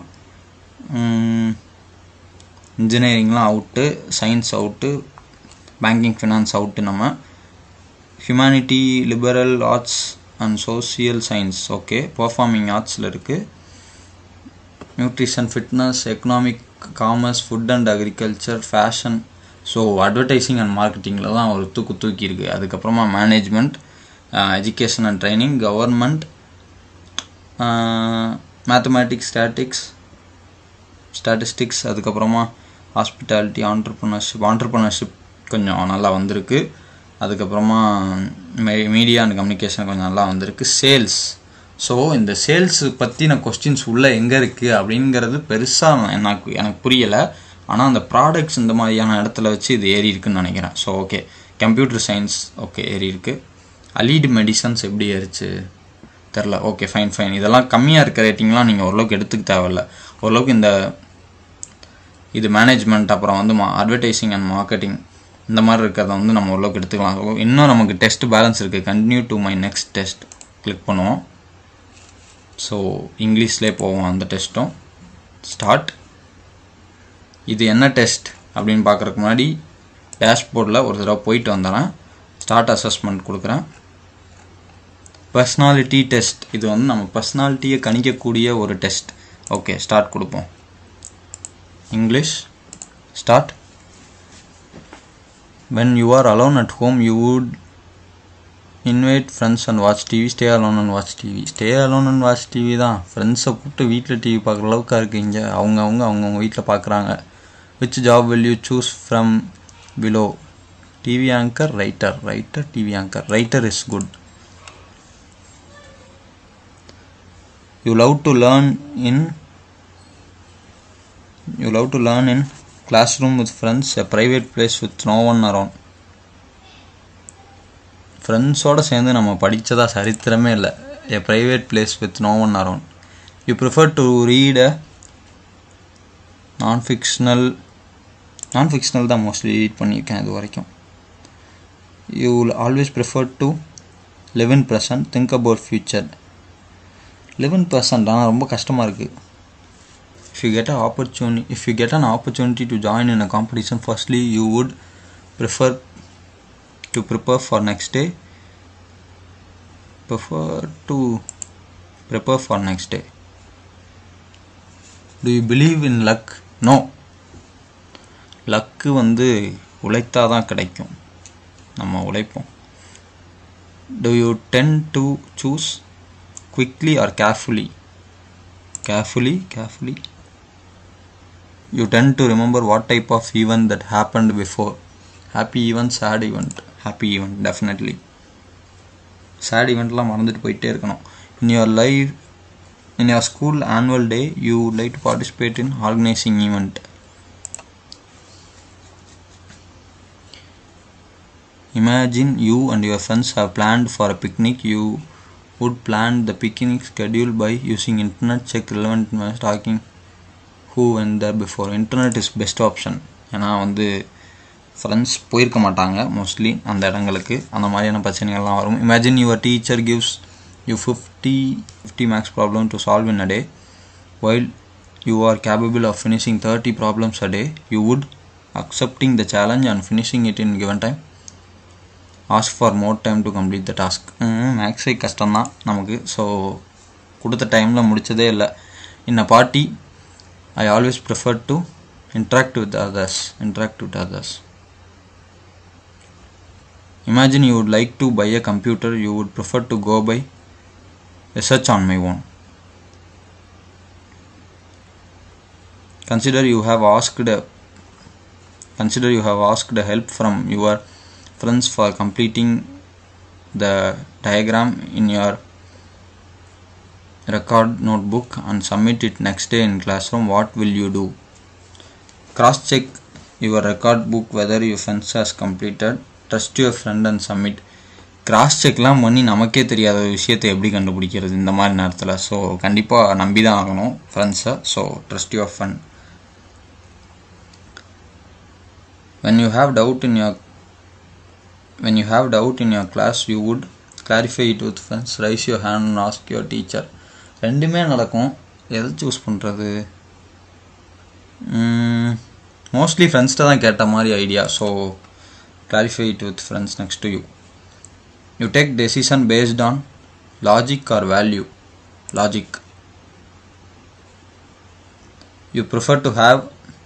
இன்ஜினியரிங்லாம் out science out banking finance out நம்ம humanity liberal arts and social science okay performing ஆர்ட்ஸில் இருக்குது nutrition fitness economic commerce food and agriculture fashion so advertising and மார்க்கெட்டிங்கில் தான் ஒரு தூக்கு தூக்கி இருக்குது அதுக்கப்புறமா management education and training government mathematics statics statistics அதுக்கப்புறமா ஹாஸ்பிட்டாலிட்டி ஆண்டர்ப்ரனர்ஷிப் ஆண்டர்ப்ரனர்ஷிப் கொஞ்சம் நல்லா வந்திருக்கு அதுக்கப்புறமா மீடியா அண்ட் கம்யூனிகேஷன் கொஞ்சம் நல்லா வந்திருக்கு சேல்ஸ் ஸோ இந்த சேல்ஸ் பற்றின கொஸ்டின்ஸ் உள்ளே எங்கே இருக்குது அப்படிங்கிறது பெருசாக எனக்கு எனக்கு புரியலை ஆனால் அந்த ப்ராடக்ட்ஸ் இந்த மாதிரியான இடத்துல வச்சு இது ஏறி இருக்குன்னு நினைக்கிறேன் so okay computer science okay ஏறி இருக்கு அலீடு மெடிசன்ஸ் எப்படி ஏறிச்சு தெரில ஓகே ஃபைன் ஃபைன் இதெல்லாம் கம்மியாக இருக்க ரேட்டிங்லாம் நீங்கள் ஓரளவுக்கு எடுத்துக்க தேவையில்ல ஓரளவுக்கு இந்த இது மேனேஜ்மெண்ட் அப்புறம் வந்து மா அட்வர்டைசிங் அண்ட் மார்க்கெட்டிங் இந்த மாதிரி இருக்கிறத வந்து நம்ம ஓரளவுக்கு எடுத்துக்கலாம் So, இன்னும் நமக்கு டெஸ்ட் பேலன்ஸ் இருக்குது continue to my next test click பண்ணுவோம் ஸோ இங்கிலீஷ்லேயே போவோம் அந்த டெஸ்ட்டும் ஸ்டார்ட் இது என்ன டெஸ்ட் அப்படின்னு பார்க்குறதுக்கு முன்னாடி டேஷ்போர்டில் ஒரு தடவை போயிட்டு வந்துடுறேன் ஸ்டார்ட் அசஸ்மெண்ட் கொடுக்குறேன் பர்சனாலிட்டி டெஸ்ட் இது வந்து நம்ம பர்சனாலிட்டியை கணிக்கக்கூடிய ஒரு டெஸ்ட் ஓகே ஸ்டார்ட் கொடுப்போம் English start when you are alone at home you would invite friends and watch TV stay alone and watch TV stay alone and watch TV தான் ஃப்ரெண்ட்ஸை கூப்பிட்டு வீட்டில் டிவி பார்க்குற அளவுக்கு இருக்கு இங்கே அவங்க அவங்க அவங்கவுங்க வீட்டில் பார்க்குறாங்க which job will you choose from below TV anchor writer writer TV anchor writer is good you love to learn in you love to learn in classroom with friends a private place with no one around ஃப்ரெண்ட்ஸோடு சேர்ந்து நம்ம படித்ததா சரித்திரமே இல்லை a private place with no one around you prefer to read a non-fictional non-fictional தான் mostly read பண்ணியிருக்கேன் இது வரைக்கும் you will always prefer to live in present think about future eleven percent ஆனால் ரொம்ப கஷ்டமாக இருக்குது if you get an opportunity if you get an opportunity to join in a competition firstly you would prefer to prepare for next day prefer to prepare for next day do you believe in luck no luck வந்து உழைத்தா தான் கிடைக்கும் நம்ம உழைப்போம் do you tend to choose quickly or carefully carefully carefully you tend to remember what type of event that happened before happy event sad event happy event definitely sad eventலாம் மறந்துட்டு போயிட்டே இருக்கணும் in your life in your school annual day you would like to participate in organizing event imagine you and your friends have planned for a picnic you would plan the picnic schedule by using internet check relevant information talking who went there before internet is best option ஏன்னா வந்து friends போயிருக்க மாட்டாங்க mostly அந்த இடங்களுக்கு அந்த மாதிரியான பிரச்சனைகள்லாம் வரும் imagine your teacher gives you fifty fifty maths problem to solve in a day while you are capable of finishing thirty problems a day you would accepting the challenge and finishing it in given time ask for more time to complete the task மேக்ஸே கஷ்டம்தான் நமக்கு so கொடுத்த டைமில் முடித்ததே இல்லை in a party I always prefer to interact with others interact with others imagine you would like to buy a computer you would prefer to go by research on my own consider you have asked a, consider you have asked help from your friends for completing the diagram in your record notebook and submit it next day in classroom what will you do cross check your record book whether your friends has completed trust your friend and submit cross செக்லாம் பண்ணி நமக்கே தெரியாத ஒரு விஷயத்தை எப்படி கண்டுபிடிக்கிறது இந்த மாதிரி நேரத்தில் ஸோ கண்டிப்பாக நம்பி தான் ஆகணும் ஃப்ரெண்ட்ஸை so trust your friend when you have doubt in your when you have doubt in your class you would clarify it with friends raise your hand and ask your teacher ரெண்டுமே நடக்கும் எதை choose பண்ணுறது mostly ஃப்ரெண்ட்ஸ்கிட்ட தான் கேட்ட மாதிரி idea so clarify it with friends next to you you take decision based on logic or value logic you prefer to have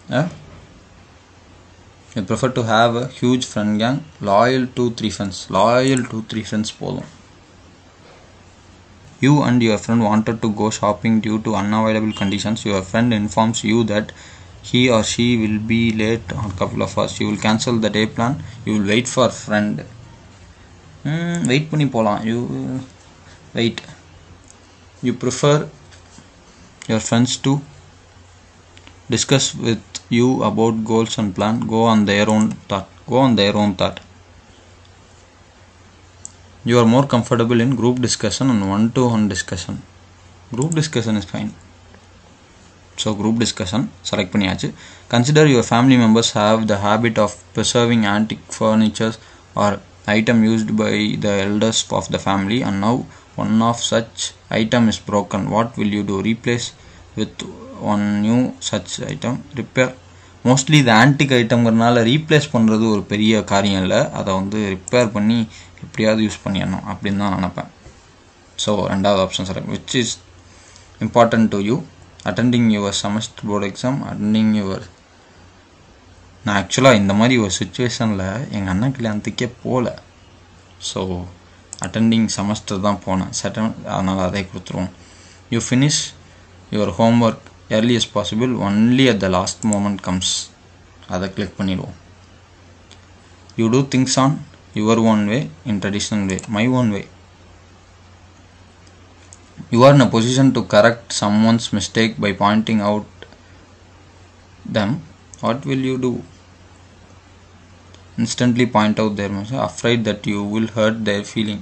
you prefer to have a huge friend gang loyal two three friends loyal two three friends போதும் you and your friend wanted to go shopping due to unavoidable conditions your friend informs you that he or she will be late on a couple of hours you will cancel the day plan you will wait for friend wait பண்ணி போகலாம் you wait you prefer your friends to discuss with you about goals and plan go on their own thought go on their own thought you are more comfortable in group discussion and one to one discussion group discussion is fine so group discussion select பண்ணியாச்சு consider your family members have the habit of preserving antique furniture or item used by the elders of the family and now one of such item is broken what will you do replace with one new such item repair mostly இது antique ஐட்டம்ங்கிறனால replace பண்ணுறது ஒரு பெரிய காரியம் இல்லை அதை வந்து repair பண்ணி எப்படியாவது யூஸ் பண்ணிடணும் அப்படின்னு தான் நினப்பேன் ஸோ ரெண்டாவது option select which is important to you attending your semester board exam attending your நான் ஆக்சுவலாக இந்த மாதிரி ஒரு சுச்சுவேஷனில் எங்கள் அண்ணன் கல்யாணத்துக்கே போகல ஸோ அட்டெண்டிங் செமஸ்டர் தான் போனேன் செட்டன் அதனால் அதை கொடுத்துருவோம் you finish your homework early as possible only at the last moment comes அதை கிளிக் பண்ணிடுவோம் you do things on your own way in traditional way my own way you are in a position to correct someone's mistake by pointing out them what will you do instantly point out their mistake afraid that you will hurt their feeling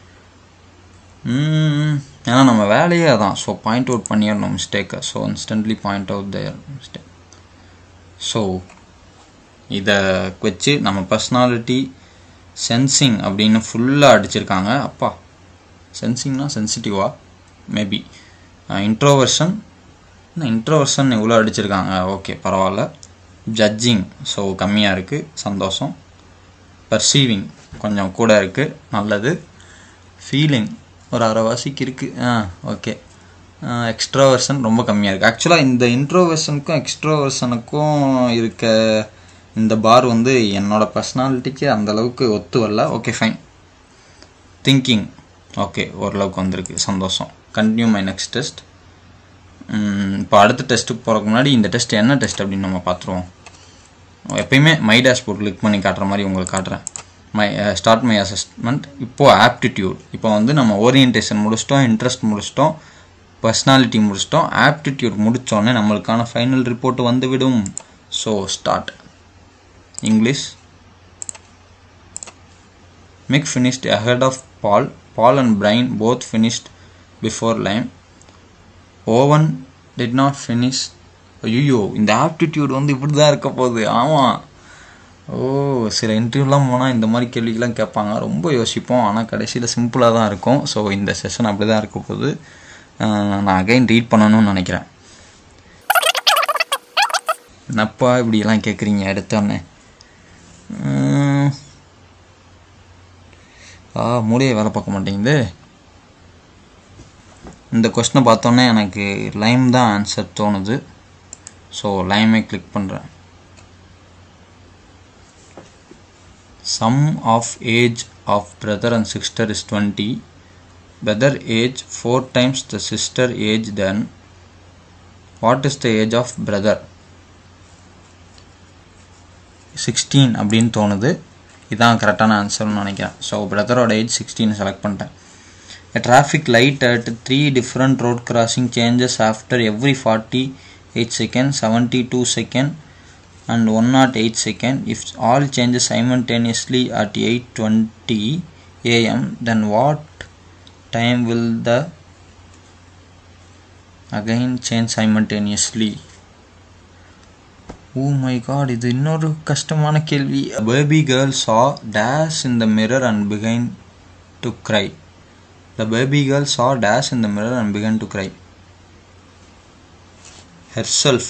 ம், ஏன்னா நம்ம வேலையே அதான் so point out பண்ணிடணும் மிஸ்டேக்கை so instantly point out their mistake so இதை வச்சு நம்ம பர்சனாலிட்டி சென்சிங் அப்படின்னு ஃபுல்லாக அடிச்சிருக்காங்க அப்பா சென்சிங்னா சென்சிட்டிவா மேபி இன்ட்ரோவர்ஷன் இன்ட்ரோவர்ஷன் இவ்வளோ அடிச்சிருக்காங்க ஓகே பரவாயில்ல ஜட்ஜிங் ஸோ கம்மியாக இருக்குது சந்தோஷம் பர்சீவிங் கொஞ்சம் கூட இருக்குது நல்லது ஃபீலிங் ஒரு அரைவாசிக்கு இருக்குது ஆ ஓகே எக்ஸ்ட்ராவர்ஷன் ரொம்ப கம்மியாக இருக்குது ஆக்சுவலாக இந்த இன்ட்ரோவர்ஷனுக்கும் எக்ஸ்ட்ராவர்ஷனுக்கும் இருக்க இந்த பார் வந்து என்னோட பர்சனாலிட்டிக்கு அந்த அளவுக்கு ஒத்து வரல ஓகே ஃபைன் திங்கிங் ஓகே ஓரளவுக்கு வந்திருக்கு சந்தோஷம் கண்டினியூ மை நெக்ஸ்ட் டெஸ்ட் இப்போ அடுத்த டெஸ்ட்டுக்கு போகிறதுக்கு முன்னாடி இந்த டெஸ்ட் என்ன டெஸ்ட் அப்படின்னு நம்ம பார்த்துருவோம் எப்பயுமே மை டேஷ்போர்ட் கிளிக் பண்ணி காட்டுற மாதிரி உங்களுக்கு காட்டுறேன் மை ஸ்டார்ட் மை அசஸ்மெண்ட் இப்போது ஆப்டிடியூட் இப்போ வந்து நம்ம ஓரியன்டேஷன் முடிச்சிட்டோம் இன்ட்ரெஸ்ட் முடிச்சிட்டோம் பர்சனாலிட்டி முடிச்சிட்டோம் ஆப்டிடியூட் முடித்தோடனே நம்மளுக்கான ஃபைனல் ரிப்போர்ட் வந்து விடும் so start English Mick finished ahead of Paul. Paul and Brian both finished before Lime. Owen did not finish. ஐயோ இந்த ஆப்டிடியூட் வந்து இப்படி தான் இருக்க போகுது ஆமாம் ஓ சில இன்டர்வியூலாம் போனால் இந்த மாதிரி கேள்விக்கெலாம் கேட்பாங்க ரொம்ப யோசிப்போம் ஆனால் கடைசியில் சிம்பிளாக தான் இருக்கும் ஸோ இந்த செஷன் அப்படி தான் இருக்க போகுது அஹ் நான் அகைன் ரீட் பண்ணணும்னு நினைக்கிறேன் என்னப்பா இப்படியெல்லாம் கேட்குறீங்க எடுத்தோடனே உம், ஆ மூளையே வேலை பார்க்க மாட்டேங்குது இந்த கொஸ்டினை பார்த்தோன்னே எனக்கு லைம் தான் ஆன்சர் தோணுது ஸோ லைமே கிளிக் பண்ணுறேன் sum of age of brother and sister is twenty brother age four times the sister age then what is the age of brother sixteen அப்படின்னு தோணுது இதான் கரெக்டான ஆன்சர்னு நினைக்கிறேன் ஸோ பிரதரோட ஏஜ் சிக்ஸ்டீன் செலக்ட் பண்ணிட்டேன் A traffic light at three different road crossing changes after every 48 seconds, 72 second and 108 second. If all changes simultaneously at 8:20 a.m., then what time will the again change simultaneously? Oh my god இது இன்னொரு கஷ்டமான கேள்வி baby girl saw dash in the mirror and begin to cry The baby girl saw dash in the mirror and began to cry. Herself.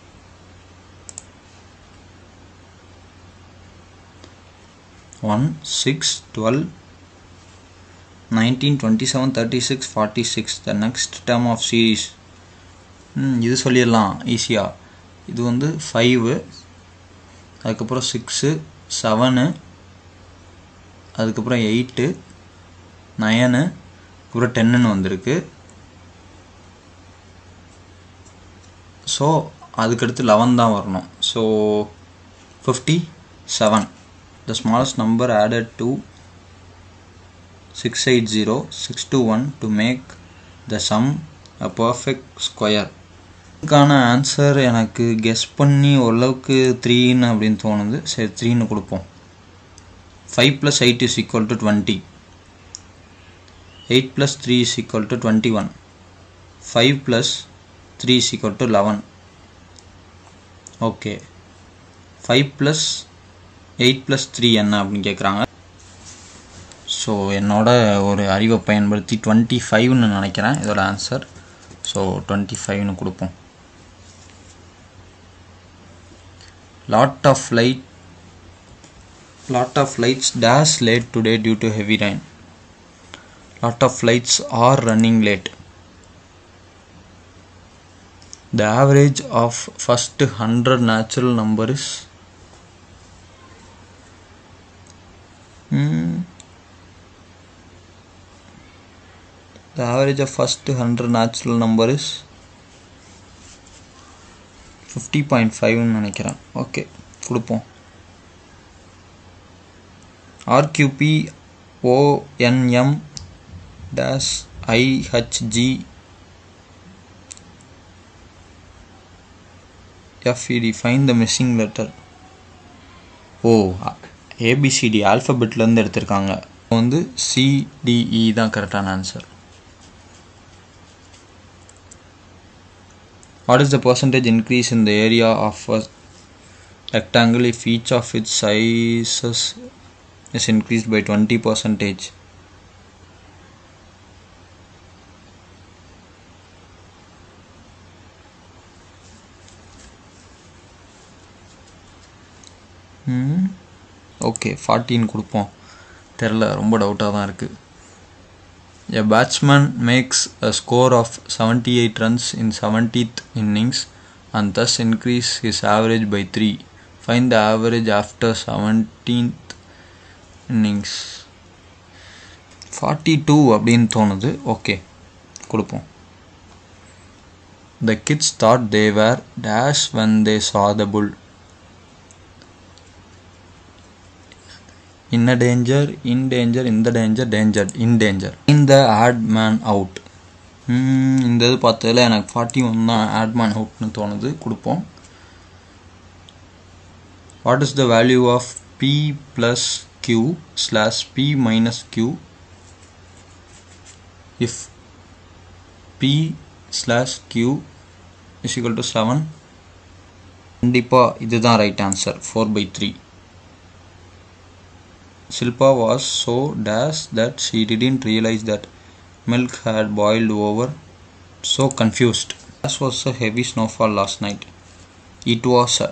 One, six, twelve, nineteen, twenty-seven, thirty-six, forty-six. The next term of series. ம் இது சொல்லிடலாம் ஈஸியாக இது வந்து five அதுக்கப்புறம் six seven அதுக்கப்புறம் eight nine அப்புறம் டென்னுன்னு வந்திருக்கு ஸோ அதுக்கடுத்து லெவன் தான் வரணும் so fifty seven the smallest number added to six eight zero six two one to make the sum a perfect square இதுக்கான ஆன்சர் எனக்கு கெஸ் பண்ணி ஓரளவுக்கு த்ரீன்னு அப்படின்னு தோணுது சரி த்ரீன்னு கொடுப்போம் five plus eight is equal to twenty eight plus three is equal to twenty one five plus three is equal to eleven okay five plus eight plus three என்ன அப்படின்னு கேட்குறாங்க ஸோ என்னோட ஒரு அறிவை பயன்படுத்தி டுவெண்ட்டி ஃபைவ்னு நினைக்கிறேன் இதோட ஆன்சர் ஸோ டுவெண்ட்டி ஃபைவ்னு கொடுப்போம் lot of light lot of lights days late today due to heavy rain lot of lights are running late The average of first 100 natural number is hmm, the average of first 100 natural number is 50.5 நினைக்கிறேன் okay கொடுப்போம் R Q P O N M டேஸ் I H G FED find the missing letter ஓ A B C D ஆல்ஃபபெட்லேருந்து எடுத்திருக்காங்க வந்து C D E தான் கரெக்டான answer what is the percentage increase in the area of a rectangle if each of its sizes is increased by 20 percentage okay ஃபார்ட்டின்னு கொடுப்போம் தெரில ரொம்ப டவுட்டாக தான் இருக்குது a batsman makes a score of seventy eight runs in seventeenth innings and thus increase his average by three find the average after seventeenth innings forty two அப்படின்னு தோணுது okay கொடுப்போம் the kids thought they were dash when they saw the bull in a danger in danger in the danger danger in danger in the ad man out ம், இந்த இது பார்த்ததுல எனக்கு forty one தான் odd man அவுட்னு தோணுது கொடுப்போம் what is the value of p plus q slash p minus q if p slash q is equal to seven கண்டிப்பாக இதுதான் right answer four by three Silpa was so dash that she didn't realize that milk had boiled over. So confused. As was a heavy snowfall last night. It was a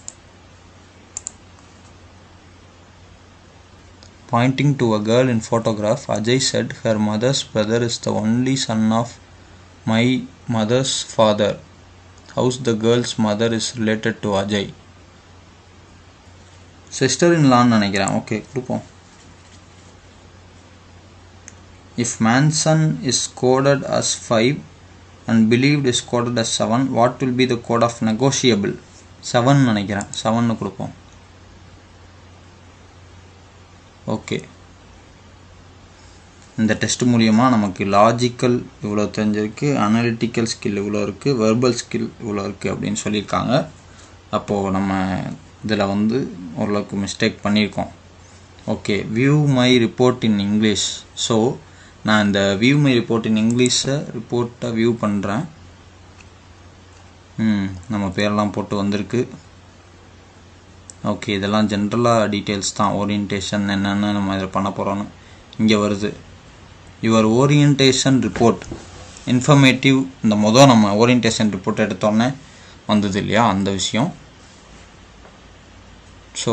Pointing to a girl in photograph, Ajay said her mother's brother is the only son of my mother's father. How's the girl's mother is related to Ajay? Sister இன்லான்னு நினைக்கிறேன் okay கொடுப்போம் if mansion is coded as five and believed is coded as seven what will be the code of negotiable seven நினைக்கிறேன் செவன்னு கொடுப்போம் okay இந்த test மூலியமாக நமக்கு logical இவ்வளோ தெரிஞ்சிருக்கு அனலிட்டிக்கல் ஸ்கில் இவ்வளோ இருக்குது வெர்பல் ஸ்கில் இவ்வளோ இருக்குது அப்படின்னு சொல்லியிருக்காங்க அப்போது நம்ம இதில் வந்து ஓரளவுக்கு மிஸ்டேக் பண்ணியிருக்கோம் okay view my report in English so நான் இந்த வியூ மை ரிப்போர்ட் இன் இங்கிலீஷை ரிப்போர்ட்டை வியூ பண்ணுறேன் ம் நம்ம பேரெல்லாம் போட்டு வந்திருக்கு ஓகே இதெல்லாம் ஜென்ரலாக டீட்டெயில்ஸ் தான் ஓரியன்டேஷன் என்னென்னு நம்ம இதில் பண்ண போகிறோன்னு இங்கே வருது யுவர் ஓரியன்டேஷன் ரிப்போர்ட் இன்ஃபர்மேட்டிவ் இந்த மொதல் நம்ம ஓரியன்டேஷன் ரிப்போர்ட் எடுத்தோன்னே வந்தது இல்லையா அந்த விஷயம் ஸோ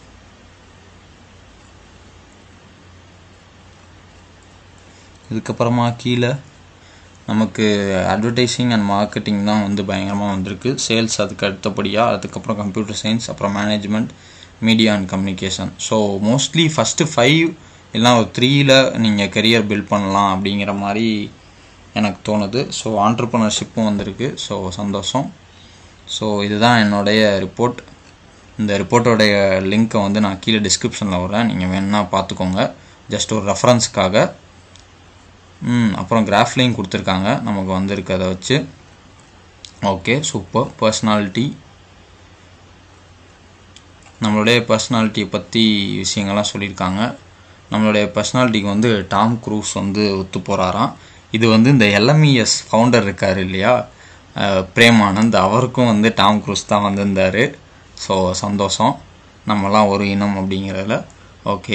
இதுக்கப்புறமா கீழே நமக்கு அட்வர்டைஸிங் அண்ட் மார்க்கெட்டிங் தான் வந்து பயங்கரமாக வந்திருக்கு சேல்ஸ் அதுக்கு அடுத்தபடியாக அதுக்கப்புறம் கம்ப்யூட்டர் சயின்ஸ் அப்புறம் management media and communication so mostly first five இல்லைனா ஒரு த்ரீயில் நீங்கள் கெரியர் பில்ட் பண்ணலாம் அப்படிங்கிற மாதிரி எனக்கு தோணுது ஸோ ஆண்டர்ப்ரனர்ஷிப்பும் வந்திருக்கு ஸோ சந்தோஷம் ஸோ இதுதான் என்னுடைய ரிப்போர்ட் இந்த ரிப்போர்ட்டோடைய லிங்க்கை வந்து நான் கீழே டிஸ்கிரிப்ஷனில் வரேன் நீங்கள் வேணுன்னா பார்த்துக்கோங்க ஜஸ்ட் ஒரு ரெஃபரன்ஸ்க்காக ம் அப்புறம் கிராஃப்லையும் கொடுத்துருக்காங்க நமக்கு வந்திருக்கு அதை வச்சு ஓகே சூப்பர் பர்சனாலிட்டி நம்மளுடைய பர்சனாலிட்டியை பற்றி விஷயங்கள்லாம் சொல்லியிருக்காங்க நம்மளுடைய பர்சனாலிட்டிக்கு வந்து டாம் க்ரூஸ் வந்து ஒத்து போகிறாராம் இது வந்து இந்த எல்எம்இஎஸ் ஃபவுண்டர் இருக்கார் இல்லையா அஹ், பிரேமானந்த் அவருக்கும் வந்து டாம் க்ரூஸ் தான் வந்திருந்தார் ஸோ சந்தோஷம் நம்மலாம் ஒரு இனம் அப்படிங்கிறதுல okay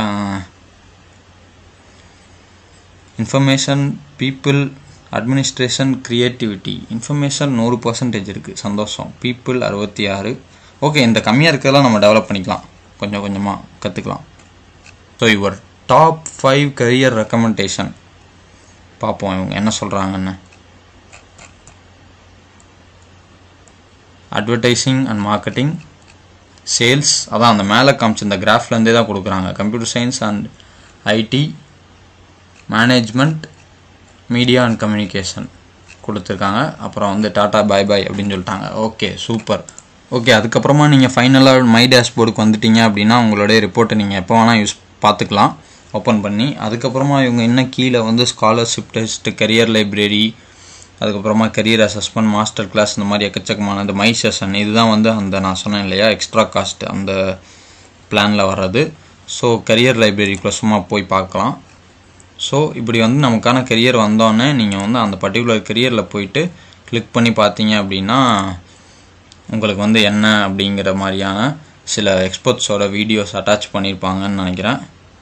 information people administration creativity information நூறு பர்சன்டேஜ் இருக்குது சந்தோஷம் பீப்புள் அறுபத்தி ஆறு ஓகே இந்த கம்மியாக இருக்கிறதெல்லாம் நம்ம டெவலப் பண்ணிக்கலாம் கொஞ்சம் கொஞ்சமாக கற்றுக்கலாம் so your top five career recommendation பார்ப்போம் இவங்க என்ன சொல்கிறாங்கன்னு அட்வர்டைசிங் அண்ட் மார்க்கெட்டிங் சேல்ஸ் அதான் அந்த மேலே காமிச்ச இந்த கிராஃப்லேருந்தே தான் கொடுக்குறாங்க computer science and IT management media and communication கொடுத்துருக்காங்க அப்புறம் வந்து டாடா பை பை அப்படின்னு சொல்லிட்டாங்க ஓகே சூப்பர் ஓகே அதுக்கப்புறமா நீங்கள் ஃபைனலாக மை டேஷ்போர்டுக்கு வந்துட்டீங்க அப்படின்னா உங்களுடைய ரிப்போர்ட்டை நீங்கள் எப்போ வேணால் யூஸ் பார்த்துக்கலாம் ஓப்பன் பண்ணி அதுக்கப்புறமா இவங்க இன்னும் கீழே வந்து ஸ்காலர்ஷிப் டெஸ்ட் கரியர் லைப்ரரி அதுக்கப்புறமா கரியர் அசஸ்மெண்ட் மாஸ்டர் கிளாஸ் இந்த மாதிரி எக்கச்சக்கமான இந்த மை செஷன் இதுதான் வந்து அந்த நான் சொன்னேன் இல்லையா எக்ஸ்ட்ரா காஸ்ட் அந்த பிளானில் வர்றது ஸோ கரியர் லைப்ரரிக்குள்ளே சும்மா போய் பார்க்கலாம் ஸோ இப்படி வந்து நமக்கான கெரியர் வந்தோடனே நீங்கள் வந்து அந்த பர்டிகுலர் கெரியரில் போயிட்டு கிளிக் பண்ணி பார்த்தீங்க அப்படின்னா உங்களுக்கு வந்து என்ன அப்படிங்கிற மாதிரியான சில எக்ஸ்பர்ட்ஸோட வீடியோஸ் அட்டாச் பண்ணியிருப்பாங்கன்னு நினைக்கிறேன்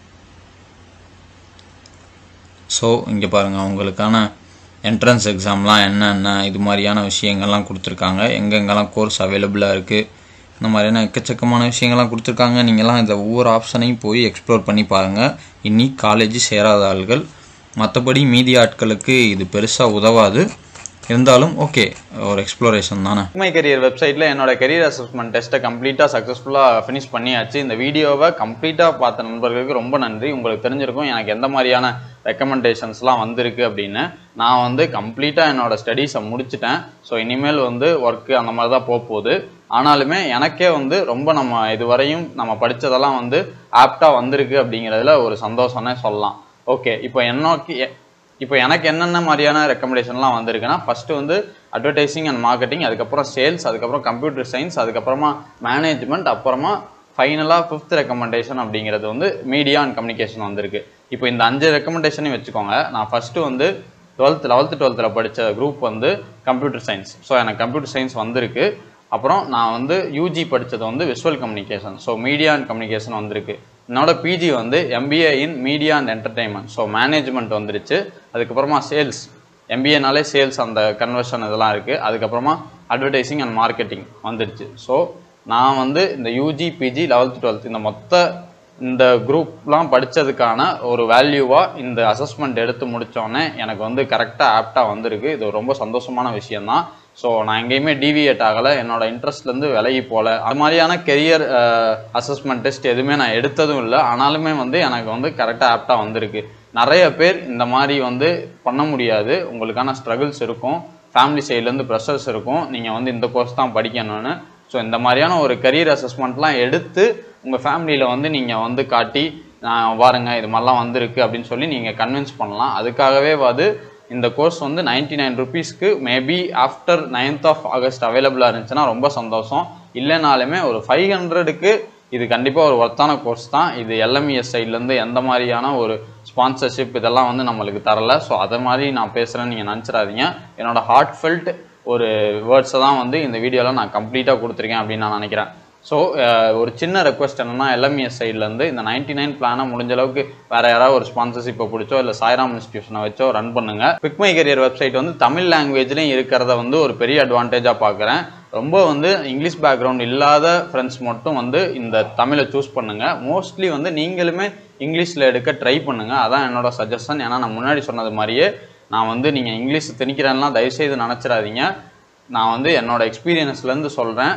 ஸோ இங்கே பாருங்கள் உங்களுக்கான என்ட்ரன்ஸ் எக்ஸாம்லாம் என்னென்ன இது மாதிரியான விஷயங்கள்லாம் கொடுத்துருக்காங்க எங்கெங்கெல்லாம் கோர்ஸ் அவைலபிளாக இருக்குது இந்த மாதிரியான எக்கச்சக்கமான விஷயங்கள்லாம் கொடுத்துருக்காங்க நீங்கள்லாம் இந்த ஒவ்வொரு ஆப்ஷனையும் போய் எக்ஸ்ப்ளோர் பண்ணி பாருங்கள் இன்னி காலேஜ் சேராத ஆள்கள் மற்றபடி மீதி ஆட்களுக்கு இது பெருசாக உதவாது இருந்தாலும் ஓகே ஒரு எக்ஸ்ப்ளோரேஷன் தானே மை கரியர் வெப்சைட்டில் என்னோட கரியர் அசஸ்மெண்ட் டெஸ்ட்டை கம்ப்ளீட்டாக சக்ஸஸ்ஃபுல்லாக ஃபினிஷ் பண்ணியாச்சு இந்த வீடியோவை கம்ப்ளீட்டாக பார்த்த நண்பர்களுக்கு ரொம்ப நன்றி உங்களுக்கு தெரிஞ்சிருக்கும் எனக்கு எந்த மாதிரியான ரெக்கமெண்டேஷன்ஸ்லாம் வந்திருக்கு அப்படின்னு நான் வந்து கம்ப்ளீட்டாக என்னோட ஸ்டடீஸை முடிச்சிட்டேன் ஸோ இனிமேல் வந்து ஒர்க்கு அந்த மாதிரி தான் போக போகுது ஆனாலுமே எனக்கே வந்து ரொம்ப நம்ம இதுவரையும் நம்ம படித்ததெல்லாம் வந்து ஆப்டாக வந்திருக்கு அப்படிங்கிறதுல ஒரு சந்தோஷம்னே சொல்லலாம் ஓகே இப்போ என்னோக்கி இப்போ எனக்கு என்னென்ன மாதிரியான ரெக்கமெண்டேஷன்லாம் வந்திருக்குன்னா ஃபர்ஸ்ட் வந்து அட்வர்டைசிங் அண்ட் மார்க்கெட்டிங் அதுக்கப்புறம் சேல்ஸ் அதுக்கப்புறம் கம்ப்யூட்டர் சயின்ஸ் அதுக்கப்புறமா மேனேஜ்மெண்ட் அப்புறமா ஃபைனலாக ஃபிஃப்த் ரெக்கமெண்டேஷன் அப்படிங்கிறது வந்து மீடியா அண்ட் கம்யூனிகேஷன் வந்திருக்கு இப்போ இந்த அஞ்சு ரெக்கமெண்டேஷனையும் வச்சுக்கோங்க நான் ஃபஸ்ட்டு வந்து டுவெல்த் லெவல்த்து டுவெல்த்தில் படித்த குரூப் வந்து கம்ப்யூட்டர் சயின்ஸ் ஸோ எனக்கு கம்ப்யூட்டர் சயின்ஸ் வந்திருக்கு அப்புறம் நான் வந்து யூஜி படித்தது வந்து visual communication so media and communication வந்திருக்கு என்னோட பிஜி வந்து MBA in media and entertainment so management வந்துருச்சு அதுக்கப்புறமா சேல்ஸ் எம்பிஏனாலே சேல்ஸ் அந்த கன்வர்ஷன் இதெல்லாம் இருக்குது அதுக்கப்புறமா அட்வர்டைசிங் அண்ட் மார்க்கெட்டிங் வந்துருச்சு ஸோ நான் வந்து இந்த யூஜி பிஜி லெவல்த் டுவெல்த் இந்த மொத்த இந்த குரூப்லாம் படித்ததுக்கான ஒரு வேல்யூவாக இந்த அசஸ்மெண்ட் எடுத்து முடித்தோடனே எனக்கு வந்து கரெக்டாக ஆப்டாக வந்திருக்கு இது ரொம்ப சந்தோஷமான விஷயம்தான் ஸோ நான் எங்கேயுமே டிவியேட் ஆகலை என்னோட இன்ட்ரெஸ்ட்லேருந்து விலகி போகல அது மாதிரியான கெரியர் அசஸ்மெண்ட் டெஸ்ட் எதுவுமே நான் எடுத்ததும் இல்லை ஆனாலுமே வந்து எனக்கு வந்து கரெக்டாக ஆப்டாக வந்திருக்கு நிறைய பேர் இந்த மாதிரி வந்து பண்ண முடியாது உங்களுக்கான ஸ்ட்ரகிள்ஸ் இருக்கும் ஃபேமிலி சைட்லேருந்து ப்ரெஷர்ஸ் இருக்கும் நீங்கள் வந்து இந்த கோர்ஸ் தான் படிக்கணும்னு ஸோ இந்த மாதிரியான ஒரு கரியர் அசஸ்மெண்ட்லாம் எடுத்து உங்கள் ஃபேமிலியில் வந்து நீங்கள் வந்து காட்டி நான் பாருங்க இது மாதிரிலாம் வந்திருக்கு அப்படின்னு சொல்லி நீங்கள் கன்வின்ஸ் பண்ணலாம் அதுக்காகவே வந்து இந்த கோர்ஸ் வந்து நைன்டி நைன் ருபீஸ்க்கு maybe after ninth of August அவைலபிளாக இருந்துச்சுன்னா ரொம்ப சந்தோஷம் இல்லைனாலுமே ஒரு ஃபைவ் ஹண்ட்ரடுக்கு இது கண்டிப்பாக ஒரு ஒர்த்தான கோர்ஸ் தான் இது எல்எம்இஎஸ் சைட்லேருந்து எந்த மாதிரியான ஒரு ஸ்பான்சர்ஷிப் இதெல்லாம் வந்து நம்மளுக்கு தரல ஸோ அதை மாதிரி நான் பேசுகிறேன்னு நீங்கள் நினச்சிடாதீங்க என்னோட ஹார்ட் ஃபெல்ட் ஒரு வேர்ட்ஸை தான் வந்து இந்த வீடியோவில் நான் கம்ப்ளீட்டாக கொடுத்துருக்கேன் அப்படின்னு நான் நினைக்கிறேன் ஸோ ஒரு சின்ன ரெக்வஸ்ட் என்னன்னா எல்எம்இஎஸ் சைட்லேருந்து இந்த நைன்டி நைன் பிளானை முடிஞ்ச அளவுக்கு வேற யாராவது ஒரு ஸ்பான்சர்ஷிப்பை பிடிச்சோ இல்லை சாய்ராம் இன்ஸ்டியூஷனை வச்சோ ரன் பண்ணுங்க பிக்மை கரியர் வெப்சைட் வந்து தமிழ் லாங்குவேஜ்லையும் இருக்கிறத வந்து ஒரு பெரிய அட்வான்டேஜாக பார்க்குறேன் ரொம்ப வந்து இங்கிலீஷ் பேக்ரவுண்ட் இல்லாத ஃப்ரெண்ட்ஸ் மட்டும் வந்து இந்த தமிழை சூஸ் பண்ணுங்க மோஸ்ட்லி வந்து நீங்களுமே இங்கிலீஷில் எடுக்க ட்ரை பண்ணுங்க அதான் என்னோட சஜஷன் ஏன்னா நான் முன்னாடி சொன்னது மாதிரியே நான் வந்து நீங்கள் இங்கிலீஷ் திணிக்கிறேன்னா தயவுசெய்து நினச்சிடாதீங்க நான் வந்து என்னோட எக்ஸ்பீரியன்ஸ்லேருந்து சொல்கிறேன்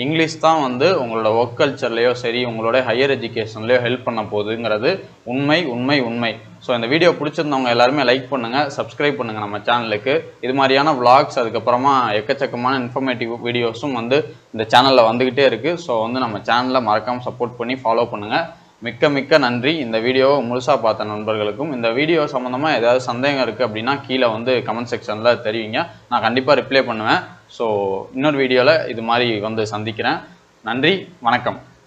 இங்கிலீஷ் தான் வந்து உங்களோட ஒர்க் கல்ச்சர்லேயோ சரி உங்களோட ஹையர் எஜுகேஷன்லேயோ ஹெல்ப் பண்ண போகுதுங்கிறது உண்மை உண்மை உண்மை ஸோ இந்த வீடியோ பிடிச்சிருந்தவங்க எல்லாருமே லைக் பண்ணுங்கள் சப்ஸ்கிரைப் பண்ணுங்கள் நம்ம சேனலுக்கு இது மாதிரியான vlogs அதுக்கப்புறமா எக்கச்சக்கமான இன்ஃபர்மேட்டிவ் வீடியோஸும் வந்து இந்த சேனலில் வந்துக்கிட்டே இருக்குது ஸோ வந்து நம்ம சேனலை மறக்காமல் சப்போர்ட் பண்ணி ஃபாலோ பண்ணுங்கள் மிக்க மிக்க நன்றி இந்த வீடியோவை முழுசாக பார்த்த நண்பர்களுக்கும் இந்த வீடியோ சம்மந்தமாக ஏதாவது சந்தேகம் இருக்குது அப்படின்னா கீழே வந்து கமெண்ட் செக்ஷனில் தெரிவிங்க நான் கண்டிப்பாக ரிப்ளை பண்ணுவேன் ஸோ இன்னொரு வீடியோவில் இது மாதிரி வந்து சந்திக்கிறேன் நன்றி வணக்கம்